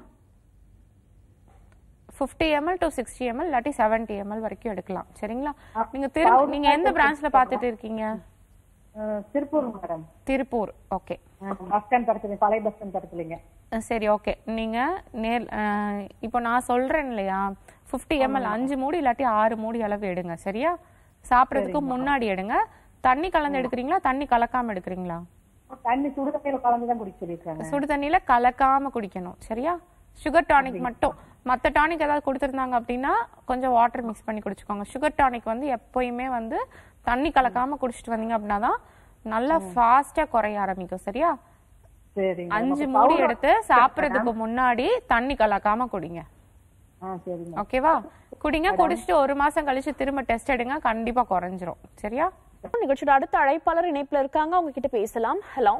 Speaker 2: fifty ML to sixty ML இல்லாட்டி செவன்டி எம்எல் வரைக்கும் எடுக்கலாம் சரிங்களா நீங்க திரு நீங்க எந்த பிரான்ச்ல பார்த்துட்டு இருக்கீங்க
Speaker 6: ஆஹ் Tiruppur madam
Speaker 2: Tiruppur okay
Speaker 6: bus stand பக்கத்துல பழைய பஸ் ஸ்டாண்ட் பக்கத்துலங்க
Speaker 2: சரி ஓகே நீங்க நேர் அஹ், இப்போ நான் சொல்றேன் இல்லையா ஃபிஃப்டி எம்எல் அஞ்சு மூடி இல்லாட்டி ஆறு மூடி அளவு எடுங்க சரியா சாப்பிட்றதுக்கு முன்னாடி எடுங்க தண்ணி கலந்து எடுக்கிறீங்களா தண்ணி கலக்காம எடுக்கிறீங்களா
Speaker 6: தண்ணி சுடு தண்ணியில கலந்து தான் குடிக்க சொல்லியிருக்காங்க
Speaker 2: சுடு தண்ணியில கலக்காம குடிக்கணும் சரியா சுகர் டானிக் மட்டும் மத்த டானிக் ஏதாவது கொடுத்துருந்தாங்க அப்படின்னா கொஞ்சம் வாட்டர் மிக்ஸ் பண்ணி குடிச்சுக்கோங்க சுகர் டானிக் வந்து எப்பயுமே வந்து தண்ணி கலக்காம குடிச்சிட்டு வந்தீங்க அப்படின்னா தான் நல்லா ஃபாஸ்டா குறைய ஆரம்பிக்கும் சரியா
Speaker 6: சரிங்க
Speaker 2: அஞ்சு மூடி எடுத்து சாப்பிடறதுக்கு முன்னாடி தண்ணி கலக்காம குடிங்க
Speaker 6: ஆ சரிங்க
Speaker 2: ஓகேவா குடிங்க குடிச்சிட்டு ஒரு மாசம் கழிச்சு திரும்ப டெஸ்ட் எடுங்க கண்டிப்பா குறைஞ்சிரும் சரியா
Speaker 1: நிகழ்ச்சியோட அடுத்த அழைப்பாளர் இணைப்புல இருக்காங்க அவங்க கிட்ட பேசலாம் ஹலோ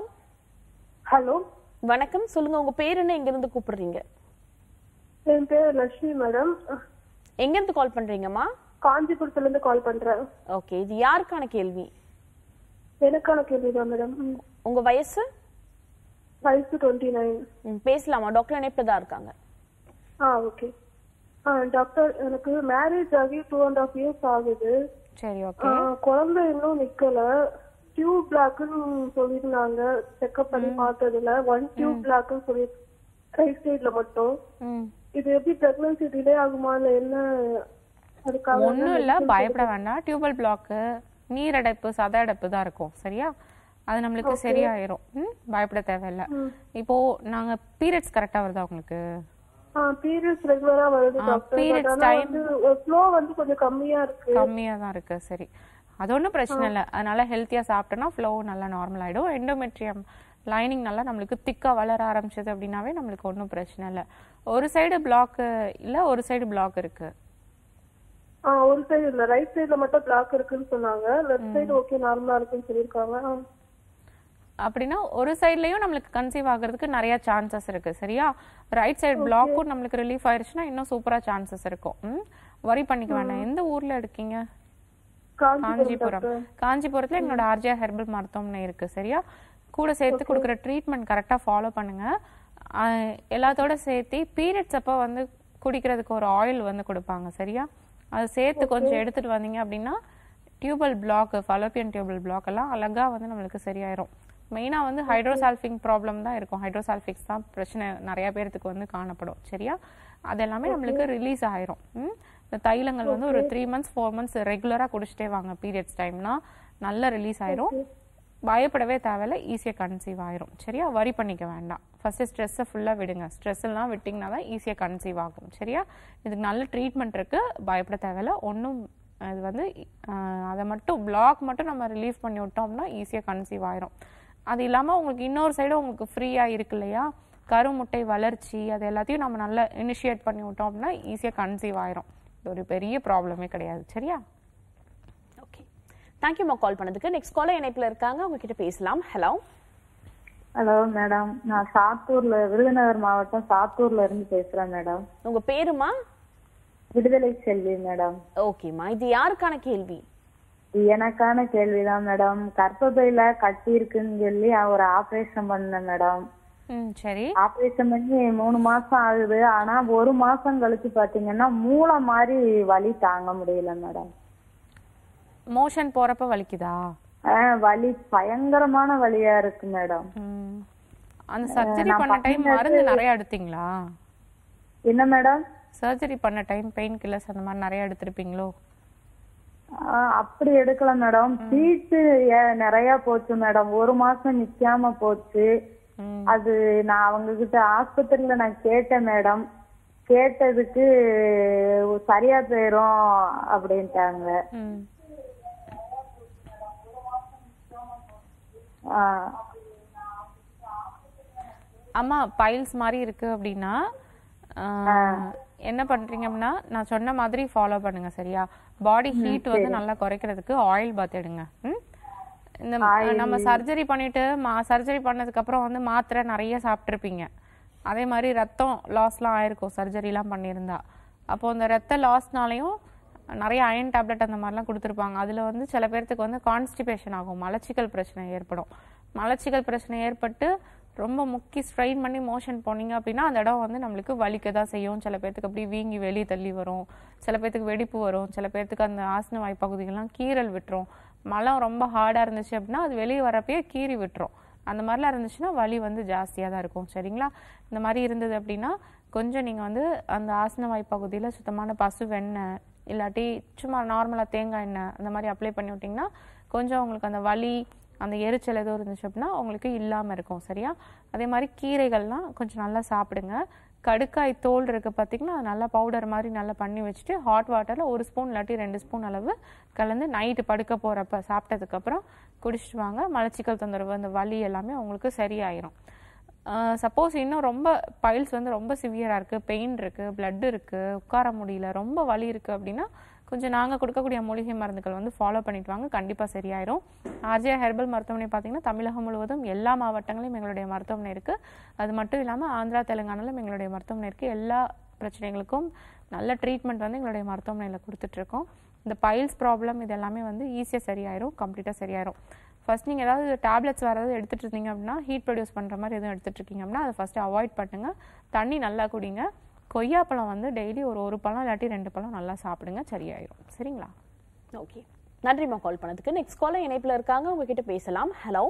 Speaker 5: ஹலோ
Speaker 1: வணக்கம் சொல்லுங்க உங்க பேர் என்ன எங்க இருந்து கூப்பிடுறீங்க
Speaker 5: என் பேர் லட்சுமி மேடம்
Speaker 1: எங்க இருந்து கால் பண்றீங்கம்மா
Speaker 5: காஞ்சிபுரத்துல இருந்து கால் பண்றேன்
Speaker 1: ஓகே இது யாருக்கான கேள்வி
Speaker 5: எனக்கான கேள்விதான் மேடம்
Speaker 1: உங்க வயசு
Speaker 5: வயசு டுவெண்ட்டி நைன்
Speaker 1: ம், பேசலாமா டாக்டர் இணைப்புல தான் இருக்காங்க
Speaker 5: ஆ ஓகே ஆ டாக்டர் எனக்கு மேரேஜ் ஆகி டூ அண்ட் ஹாஃப் இயர்ஸ் ஆகுது
Speaker 2: சரி
Speaker 5: ஆ,
Speaker 2: ஓகே
Speaker 5: குழந்தை இன்னும் நிக்கல டியூப் பிளாக்னு சொல்லியிருந்தாங்க செக்அப் பண்ணி பார்த்ததுல ஒன் டியூப் பிளாக்னு சொல்லி ரைட் சைட்ல மட்டும்
Speaker 2: ம்
Speaker 5: இது எப்படி பிரெக்னன்சி டிலே ஆகுமா இல்ல என்ன அதுக்காக
Speaker 2: ஒண்ணும் இல்ல பயப்பட வேண்டாம் டியூபல் பிளாக்கு நீரடைப்பு சத அடைப்பு தான் இருக்கும் சரியா அது நம்மளுக்கு சரியாயிரும் ம் பயப்பட தேவையில்ல இப்போ நாங்க பீரியட்ஸ் கரெக்டா வருதா உங்களுக்கு
Speaker 5: பீரியட்ஸ் ரெகுலரா வருது
Speaker 2: ஆ,
Speaker 5: டாக்டர்
Speaker 2: periods
Speaker 5: பட் ஆனா
Speaker 2: time-
Speaker 5: வந்து ஃப்ளோ வந்து கொஞ்சம் கம்மியா இருக்கு
Speaker 2: கம்மியா தான் இருக்கு சரி அது ஒன்றும் பிரச்சனை இல்லை அதனால ஹெல்த்தியா சாப்பிட்டோம்னா ஃப்ளோ நல்லா நார்மல் ஆயிடும் எண்டோமெட்ரியம் லைனிங் நல்லா நம்மளுக்கு திக்கா வளர ஆரம்பிச்சது அப்படின்னாவே நம்மளுக்கு ஒன்றும் பிரச்சனை இல்லை ஒரு சைடு பிளாக் இல்ல ஒரு சைடு பிளாக் இருக்கு
Speaker 5: ஆ ஒரு சைடு இல்ல ரைட் சைடுல மட்டும் பிளாக் இருக்குன்னு சொன்னாங்க லெஃப்ட் சைடு ஓகே நார்மலா இருக்குன்னு சொல்லிருக்காங்க ஆ.
Speaker 2: அப்படின்னா ஒரு சைட்லயும் நம்மளுக்கு கன்சீவ் ஆகிறதுக்கு நிறைய சான்சஸ் இருக்கு சரியா ரைட் சைடு பிளாக்கும் நம்மளுக்கு ரிலீஃப் ஆயிருச்சுன்னா இன்னும் சூப்பரா சான்சஸ் இருக்கும் ம் வரி பண்ணிக்க வேண்டாம் எந்த ஊர்ல இருக்கீங்க
Speaker 5: காஞ்சிபுரம்
Speaker 2: காஞ்சிபுரம் காஞ்சிபுரத்துல எங்களோட ஆர்ஜியா ஹெர்பல் மருத்துவமனை இருக்கு சரியா கூட சேர்த்து கொடுக்குற ட்ரீட்மெண்ட் கரெக்டா ஃபாலோ பண்ணுங்க ஆஹ் எல்லாத்தோட சேர்த்து பீரியட்ஸ் அப்போ வந்து குடிக்கிறதுக்கு ஒரு ஆயில் வந்து கொடுப்பாங்க சரியா அது சேர்த்து கொஞ்சம் எடுத்துட்டு வந்தீங்க அப்படின்னா tubal block fallopian tubal block எல்லாம் அழகா வந்து நம்மளுக்கு சரியாயிரும் மெயினா வந்து ஹைட்ரோசால்ஃபிங் ப்ராப்ளம் தான் இருக்கும் ஹைட்ரோசால்ஃபிக்ஸ் தான் பிரச்சனை நிறைய பேர்த்துக்கு வந்து காணப்படும் சரியா அது எல்லாமே நம்மளுக்கு ரிலீஸ் ஆயிரும் ம்? இந்த தைலங்கள் வந்து ஒரு த்ரீ மந்த்ஸ் ஃபோர் மந்த்ஸ் ரெகுலரா குடிச்சிட்டே வாங்க பீரியட்ஸ் டைம்னா நல்லா ரிலீஸ் ஆயிரும் பயப்படவே தேவையில்ல ஈஸியாக கன்சீவ் ஆயிரும் சரியா வரி பண்ணிக்க வேண்டாம் ஃபர்ஸ்ட் ஸ்ட்ரெஸ்ஸை ஃபுல்லாக விடுங்க ஸ்ட்ரெஸ் எல்லாம் விட்டிங்கன்னா தான் ஈஸியாக கன்சீவ் ஆகும் சரியா இதுக்கு நல்ல ட்ரீட்மெண்ட் இருக்கு பயப்பட தேவையில்ல ஒன்றும் இது வந்து ஆஹ், அதை மட்டும் பிளாக் மட்டும் நம்ம ரிலீவ் பண்ணி விட்டோம்னா ஈஸியாக கன்சீவ் ஆயிரும் அது இல்லாமல் உங்களுக்கு இன்னொரு சைடு உங்களுக்கு ஃப்ரீயாக இருக்கு இல்லையா கருமுட்டை வளர்ச்சி அது எல்லாத்தையும் நம்ம நல்லா இனிஷியேட் பண்ணி விட்டோம் அப்படின்னா ஈஸியாக கன்சீவ் ஆயிரும் இது ஒரு பெரிய ப்ராப்ளமே கிடையாது சரியா
Speaker 1: ஓகே தேங்க்யூமா கால் பண்ணதுக்கு நெக்ஸ்ட் காலர் இணைப்புல இருக்காங்க அவங்க கிட்ட பேசலாம் ஹலோ
Speaker 6: ஹலோ மேடம் நான் சாத்தூர்ல விருதுநகர் மாவட்டம் சாத்தூர்ல இருந்து பேசுறேன் மேடம்
Speaker 1: உங்க பேருமா
Speaker 6: விடுதலை செல்வி மேடம்
Speaker 1: ஓகேம்மா இது யாருக்கான கேள்வி
Speaker 6: எனக்கான கேள்விதான் மேடம் கர்ப்பப்பையில கட்டி இருக்குன்னு சொல்லி ஒரு ஆபரேஷன் பண்ணேன் மேடம்
Speaker 2: ம் சரி
Speaker 6: ஆபரேஷன் பண்ணி மூணு மாசம் ஆகுது ஆனா ஒரு மாசம் கழிச்சு பாத்தீங்கன்னா மூளை மாதிரி வலி தாங்க முடியல மேடம்
Speaker 2: மோஷன் போறப்ப வலிக்குதா
Speaker 6: ஆஹ் வலி பயங்கரமான வலியா இருக்கு மேடம்
Speaker 2: ம். அந்த சர்ஜரி பண்ண டைம் மருந்து நிறைய எடுத்தீங்களா
Speaker 6: என்ன மேடம்
Speaker 2: சர்ஜரி பண்ண டைம் பெயின் கில்லர்ஸ் அந்த மாதிரி நிறைய எடுத்திருப்பீங்களோ
Speaker 6: ஆஹ் அப்படி எடுக்கல மேடம் சீட்டு நிறைய போச்சு மேடம் ஒரு மாசம் நிக்காம போச்சு
Speaker 2: ம்.
Speaker 6: அது நான் அவங்க கிட்ட ஆஸ்பத்திரியில நான் கேட்டேன் மேடம் கேட்டதுக்கு சரியா போயிரும் அப்படின்ட்டாங்க
Speaker 2: ம்
Speaker 6: ஆஹ்
Speaker 2: அம்மா பைல்ஸ் மாதிரி இருக்கு அப்படின்னா ஆஹ், என்ன பண்றீங்க அப்படின்னா நான் சொன்ன மாதிரி ஃபாலோ பண்ணுங்க சரியா பாடி ஹீட் வந்து நல்லா குறைக்கிறதுக்கு ஆயில் பாத் எடுங்க ம்? இந்த நம்ம சர்ஜரி பண்ணிட்டு சர்ஜரி பண்ணதுக்கு அப்புறம் வந்து மாத்திரை நிறைய சாப்பிட்ருப்பீங்க அதே மாதிரி ரத்தம் லாஸ்லாம் ஆயிருக்கும் சர்ஜரிலாம் பண்ணியிருந்தா அப்போ அந்த ரத்த லாஸ்னாலையும் நிறைய அயன் டேப்லெட் அந்த மாதிரிலாம் கொடுத்துருப்பாங்க அதில் வந்து சில பேர்த்துக்கு வந்து கான்ஸ்டிபேஷன் ஆகும் மலச்சிக்கல் பிரச்சனை ஏற்படும் மலச்சிக்கல் பிரச்சனை ஏற்பட்டு ரொம்ப முக்கி ஸ்ட்ரெயின் பண்ணி மோஷன் போனீங்க அப்படின்னா அந்த இடம் வந்து நம்மளுக்கு வலிக்க தான் செய்யும் சில பேர்த்துக்கு அப்படி வீங்கி வெளியே தள்ளி வரும் சில பேர்த்துக்கு வெடிப்பு வரும் சில பேர்த்துக்கு அந்த ஆசன வாய்ப்பகுதிகள்லாம் கீறல் விட்டுரும் மலம் ரொம்ப ஹார்டாக இருந்துச்சு அப்படின்னா அது வெளியே வரப்பயே கீறி விட்டுரும் அந்த மாதிரிலாம் இருந்துச்சுன்னா வலி வந்து ஜாஸ்தியாக தான் இருக்கும் சரிங்களா இந்த மாதிரி இருந்தது அப்படின்னா கொஞ்சம் நீங்கள் வந்து அந்த ஆசன வாய்ப்பகுதியில் சுத்தமான பசு வெண்ணெய் இல்லாட்டி சும்மா நார்மலாக தேங்காய் எண்ணெய் அந்த மாதிரி அப்ளை பண்ணி விட்டிங்கன்னா கொஞ்சம் உங்களுக்கு அந்த வலி அந்த எரிச்சல் எதுவும் இருந்துச்சு அப்படின்னா உங்களுக்கு இல்லாமல் இருக்கும் சரியா அதே மாதிரி கீரைகள்லாம் கொஞ்சம் நல்லா சாப்பிடுங்க கடுக்காய் தோல் இருக்கு பார்த்தீங்கன்னா அது நல்லா பவுடர் மாதிரி நல்லா பண்ணி வச்சுட்டு ஹாட் வாட்டரில் ஒரு ஸ்பூன் இல்லாட்டி ரெண்டு ஸ்பூன் அளவு கலந்து நைட்டு படுக்க போகிறப்ப சாப்பிட்டதுக்கப்புறம் குடிச்சிட்டு வாங்க மலச்சிக்கல் தொந்தரவு அந்த வலி எல்லாமே உங்களுக்கு சரியாயிரும் சப்போஸ் இன்னும் ரொம்ப பைல்ஸ் வந்து ரொம்ப சிவியராக இருக்குது பெயின் இருக்குது பிளட் இருக்குது உட்கார முடியல ரொம்ப வலி இருக்குது அப்படின்னா கொஞ்சம் நாங்கள் கொடுக்கக்கூடிய மூலிகை மருந்துகள் வந்து ஃபாலோ பண்ணிட்டு வாங்க கண்டிப்பாக சரியாயிரும் ஆர்ஜிஆர் ஹெர்பல் மருத்துவமனை பார்த்தீங்கன்னா தமிழகம் முழுவதும் எல்லா மாவட்டங்களிலும் எங்களுடைய மருத்துவமனை இருக்குது அது மட்டும் இல்லாமல் ஆந்திரா தெலுங்கானாலும் எங்களுடைய மருத்துவமனை இருக்குது எல்லா பிரச்சனைகளுக்கும் நல்ல ட்ரீட்மெண்ட் வந்து எங்களுடைய மருத்துவமனையில் கொடுத்துட்ருக்கோம் இந்த பைல்ஸ் ப்ராப்ளம் இது எல்லாமே வந்து ஈஸியாக சரியாயிரும் கம்ப்ளீட்டாக சரியாயிரும் ஃபர்ஸ்ட் நீங்கள் ஏதாவது டேப்லெட்ஸ் வர ஏதாவது எடுத்துட்டு இருந்தீங்க அப்படின்னா ஹீட் ப்ரொடியூஸ் பண்ணுற மாதிரி எதுவும் எடுத்துட்டு இருக்கீங்க அப்படின்னா அதை ஃபர்ஸ்ட் அவாய்ட் பண்ணுங்க தண்ணி நல்லா குடிங்க கொய்யாப்பழம் வந்து டெய்லி ஒரு ஒரு பழம் இல்லாட்டி ரெண்டு பழம் நல்லா சாப்பிடுங்க சரியாயிரும் சரிங்களா
Speaker 1: ஓகே நன்றிம்மா கால் பண்ணதுக்கு நெக்ஸ்ட் காலர் இணைப்புல இருக்காங்க உங்ககிட்ட பேசலாம் ஹலோ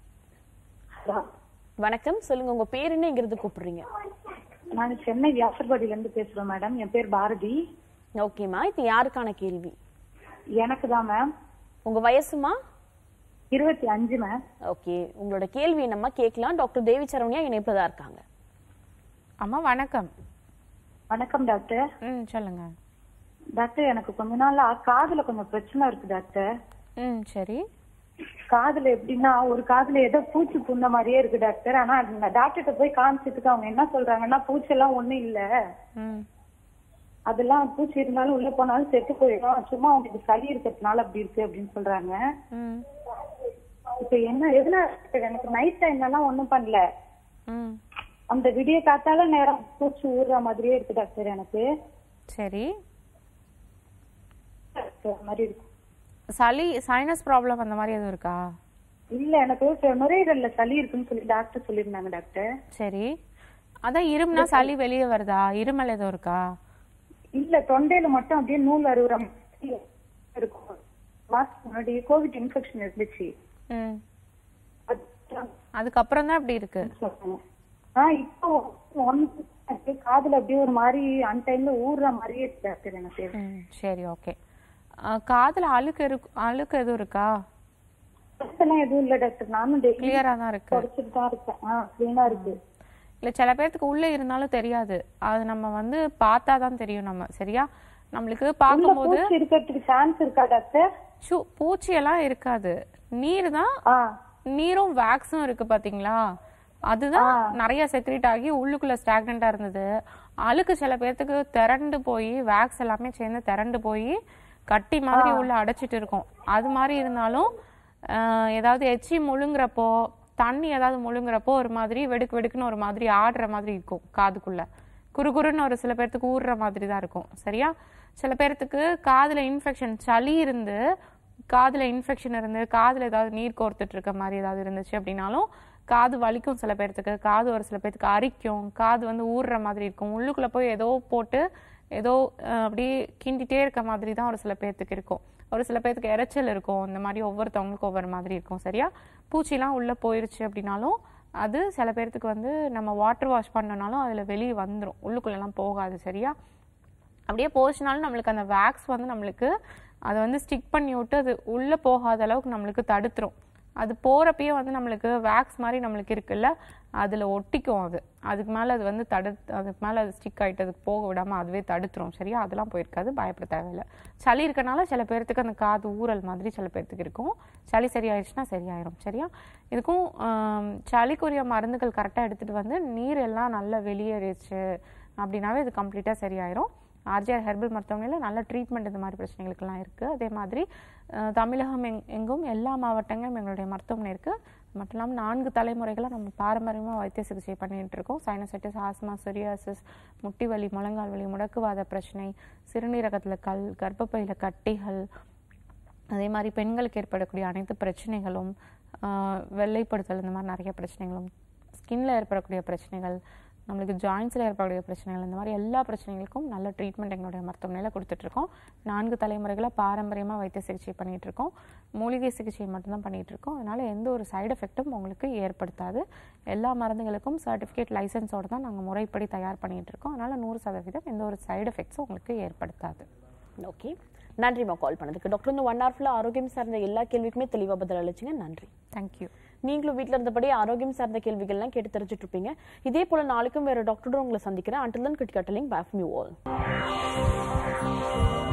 Speaker 1: வணக்கம் சொல்லுங்க உங்க பேர் என்ன இங்கிருந்து கூப்பிடுறீங்க
Speaker 6: நான் சென்னை வியாசர்பாடியில இருந்து பேசுறேன் மேடம் என் பேர் பாரதி
Speaker 1: ஓகேம்மா இது யாருக்கான கேள்வி
Speaker 6: எனக்கு தான் மேம்
Speaker 1: உங்க வயசுமா
Speaker 6: இருபத்தி அஞ்சு மேம்
Speaker 1: ஓகே உங்களோட கேள்வி என்னம்மா கேட்கலாம் டாக்டர் தேவி சரவணியா இணைப்புல தான் இருக்காங்க
Speaker 2: அம்மா வணக்கம்
Speaker 6: வணக்கம் டாக்டர்
Speaker 2: ம் சொல்லுங்க
Speaker 6: டாக்டர் எனக்கு கொஞ்ச நாளா காதுல கொஞ்சம் பிரச்சனை இருக்கு டாக்டர்
Speaker 2: ம் சரி
Speaker 6: காதுல எப்படின்னா ஒரு காதுல ஏதோ பூச்சி புண்ண மாதிரியே இருக்கு டாக்டர் ஆனா டாக்டர்கிட்ட போய் காமிச்சதுக்கு அவங்க என்ன சொல்றாங்கன்னா பூச்சி எல்லாம் ஒண்ணும் இல்ல
Speaker 2: ம்
Speaker 6: அதெல்லாம் பூச்சி இருந்தாலும் உள்ள போனாலும் செத்து போயிடும் சும்மா உங்களுக்கு சளி இருக்கிறதுனால அப்படி இருக்கு அப்படின்னு சொல்றாங்க
Speaker 2: ம்
Speaker 6: இப்ப என்ன எதுனா எனக்கு நைட் டைம்ல எல்லாம் ஒண்ணும் பண்ணல
Speaker 2: ம்
Speaker 6: அந்த விடிய காத்தால நேரம் பூச்சி ஊறுற மாதிரியே இருக்கு டாக்டர் எனக்கு
Speaker 2: சரி
Speaker 6: அந்த மாதிரி இருக்கு
Speaker 2: சளி சைனஸ் ப்ராப்ளம் அந்த மாதிரி எதுவும் இருக்கா
Speaker 6: இல்ல எனக்கு நுரையீரல்ல சளி இருக்குன்னு சொல்லி டாக்டர் சொல்லியிருந்தாங்க டாக்டர்
Speaker 2: சரி அதான் இருமுனா சளி வெளியே வருதா இருமல் எதுவும் இருக்கா
Speaker 6: இல்ல தொண்டையில மட்டும் அப்படியே நூல் அறுவுற மாதிரி இருக்கும் மாசத்துக்கு முன்னாடி கோவிட் இன்ஃபெக்ஷன் இருந்துச்சு
Speaker 2: ம்
Speaker 6: அது
Speaker 2: அதுக்கப்புறம் தான் இப்படி இருக்கு
Speaker 6: சொல்றாங்க. ஆஹ் இப்போ ஒன் காதுல அப்படியே ஒரு மாதிரி அன் டைம்ல ஊறுற மாதிரியே இருக்கு டாக்டர் எனக்கு
Speaker 2: ம் சரி ஓகே காதுல அழுக்கு இருக்கு அழுக்கு எதுவும் இருக்கா
Speaker 6: அதெல்லாம் எதுவும் இல்ல டாக்டர் நானும் டெய்லி
Speaker 2: கிளியரா தான் இருக்கு
Speaker 6: தொடச்சிட்டு தான் இருக்கேன் ஆஹ் கிளீனா இருக்கு
Speaker 2: இல்ல சில பேர்த்துக்கு உள்ள இருந்தாலும் தெரியாது அது நம்ம வந்து பார்த்தா தான் தெரியும் நம்ம சரியா நம்மளுக்கு
Speaker 6: உள்ள
Speaker 2: பார்க்கும்போது
Speaker 6: பூச்சி இருக்கிறதுக்கு சான்ஸ் இருக்கா டாக்டர்
Speaker 2: சு பூச்சியெல்லாம் இருக்காது நீர் தான்
Speaker 6: ஆஹ்
Speaker 2: நீரும் வேக்ஸும் இருக்கு பாத்தீங்களா அதுதான் நிறைய செக்ரேட் ஆகி உள்ளுக்குள்ள ஸ்டாக்னண்டா இருந்தது அழுக்கு சில பேர்த்துக்கு திரண்டு போய் வேக்ஸ் எல்லாமே சேர்ந்து திரண்டு போய் கட்டி மாதிரி உள்ள அடைச்சிட்டு இருக்கும் அது மாதிரி இருந்தாலும் ஆஹ், ஏதாவது எச்சி முழுங்குறப்போ தண்ணி ஏதாவது முழுங்குறப்போ ஒரு மாதிரி வெடுக்கு வெடுக்குன்னு ஒரு மாதிரி ஆடுற மாதிரி இருக்கும் காதுக்குள்ள குறுகுறுன்னு ஒரு சில பேர்த்துக்கு ஊறுற மாதிரி தான் இருக்கும் சரியா சில பேர்த்துக்கு காதுல இன்ஃபெக்ஷன் சளி இருந்து காதுல இன்ஃபெக்ஷன் இருந்து காதுல ஏதாவது நீர் கோர்த்துட்டு இருக்க மாதிரி ஏதாவது இருந்துச்சு அப்படின்னாலும் காது வலிக்கும் சில பேர்த்துக்கு காது ஒரு சில பேர்த்துக்கு அரிக்கும் காது வந்து ஊறுற மாதிரி இருக்கும் உள்ளுக்குள்ள போய் ஏதோ போட்டு ஏதோ அஹ், அப்படியே கிண்டிட்டே இருக்க மாதிரி தான் ஒரு சில பேர்த்துக்கு இருக்கும் ஒரு சில பேர்த்துக்கு இரைச்சல் இருக்கும் இந்த மாதிரி ஒவ்வொருத்தவங்களுக்கும் ஒவ்வொரு மாதிரி இருக்கும் சரியா பூச்சிலாம் உள்ள போயிருச்சு அப்படின்னாலும் அது சில பேர்த்துக்கு வந்து நம்ம வாட்டர் வாஷ் பண்ணனாலும் அதுல வெளியே வந்துடும் உள்ளுக்குள்ளெல்லாம் போகாது சரியா அப்படியே போச்சுனாலும் நம்மளுக்கு அந்த வேக்ஸ் வந்து நம்மளுக்கு அதை வந்து ஸ்டிக் பண்ணி விட்டு அது உள்ளே போகாத அளவுக்கு நம்மளுக்கு தடுத்துரும் அது போகிறப்பயே வந்து நம்மளுக்கு வேக்ஸ் மாதிரி நம்மளுக்கு இருக்குல்ல அதில் ஒட்டிக்கும் அது அதுக்கு மேலே அது வந்து தடு அதுக்கு மேலே அது ஸ்டிக் ஆகிட்டு அதுக்கு போக விடாமல் அதுவே தடுத்துரும் சரியா அதெல்லாம் போயிருக்காது பயப்பட தேவையில்லை சளி இருக்கனால சில பேர்த்துக்கு அந்த காது ஊறல் மாதிரி சில பேர்த்துக்கு இருக்கும் சளி சரியாயிடுச்சுன்னா சரியாயிரும் சரியா இதுக்கும் ஆம், சளிக்குரிய மருந்துகள் கரெக்டாக எடுத்துகிட்டு வந்து நீர் எல்லாம் நல்லா வெளியேறிச்சு அப்படின்னாவே இது கம்ப்ளீட்டாக சரியாயிரும் ஆர்ஜிஆர் ஹெர்பல் மருத்துவமனையில் நல்ல ட்ரீட்மெண்ட் இந்த மாதிரி பிரச்சனைகளுக்கெல்லாம் இருக்குது அதே மாதிரி அஹ், தமிழகம் எங் எங்கும் எல்லா மாவட்டங்களும் எங்களுடைய மருத்துவமனை இருக்குது மட்டும் இல்லாமல் நான்கு தலைமுறைகளாக நம்ம பாரம்பரியமாக வைத்திய சிகிச்சை பண்ணிட்டு இருக்கோம் சைனசைட்டிஸ் ஆஸ்மா சொரியாசிஸ் முட்டி வலி முழங்கால் வலி முடக்குவாத பிரச்சனை சிறுநீரகத்தில் கல் கர்ப்பப்பையில் கட்டிகள் அதே மாதிரி பெண்களுக்கு ஏற்படக்கூடிய அனைத்து பிரச்சனைகளும் ஆஹ் வெள்ளைப்படுத்தல் இந்த மாதிரி நிறைய பிரச்சனைகளும் ஸ்கின்ல ஏற்படக்கூடிய பிரச்சனைகள் நம்மளுக்கு ஜாயின்ஸில் ஏற்படக்கூடிய பிரச்சனைகள் இந்த மாதிரி எல்லா பிரச்சனைகளுக்கும் நல்ல ட்ரீட்மெண்ட் எங்களுடைய மருத்துவமனையில் கொடுத்துட்ருக்கோம் நான்கு தலைமுறைகளாக பாரம்பரியமாக வைத்திய சிகிச்சை பண்ணிட்டு இருக்கோம் மூலிகை சிகிச்சை மட்டும்தான் பண்ணிட்டு இருக்கோம் அதனால எந்த ஒரு சைடு எஃபெக்ட்டும் உங்களுக்கு ஏற்படுத்தாது எல்லா மருந்துகளுக்கும் சர்டிஃபிகேட் லைசன்ஸோடு தான் நாங்கள் முறைப்படி தயார் பண்ணிட்டு இருக்கோம் அதனால நூறு சதவீதம் எந்த ஒரு சைடு எஃபெக்ட்ஸும் உங்களுக்கு ஏற்படுத்தாது
Speaker 1: ஓகே நன்றிம்மா கால் பண்ணதுக்கு டாக்டர் இந்த ஒன் ஹவர் ஃபுல்லாக ஆரோக்கியம் சார்ந்த எல்லா கேள்விக்குமே தெளிவாக பதில் அளிச்சிங்க நன்றி
Speaker 2: தேங்க்யூ
Speaker 1: நீங்களும் வீட்டில் இருந்தபடி ஆரோக்கியம் சார்ந்த கேள்விகள்லாம் கேட்டு தெரிஞ்சுட்டு இருப்பீங்க இதே போல நாளைக்கும் வேற டாக்டரோட உங்களை சந்திக்கிறேன் அண்டில் தன் கிட் கட்டலிங் பேஃப் மியூ ஆல்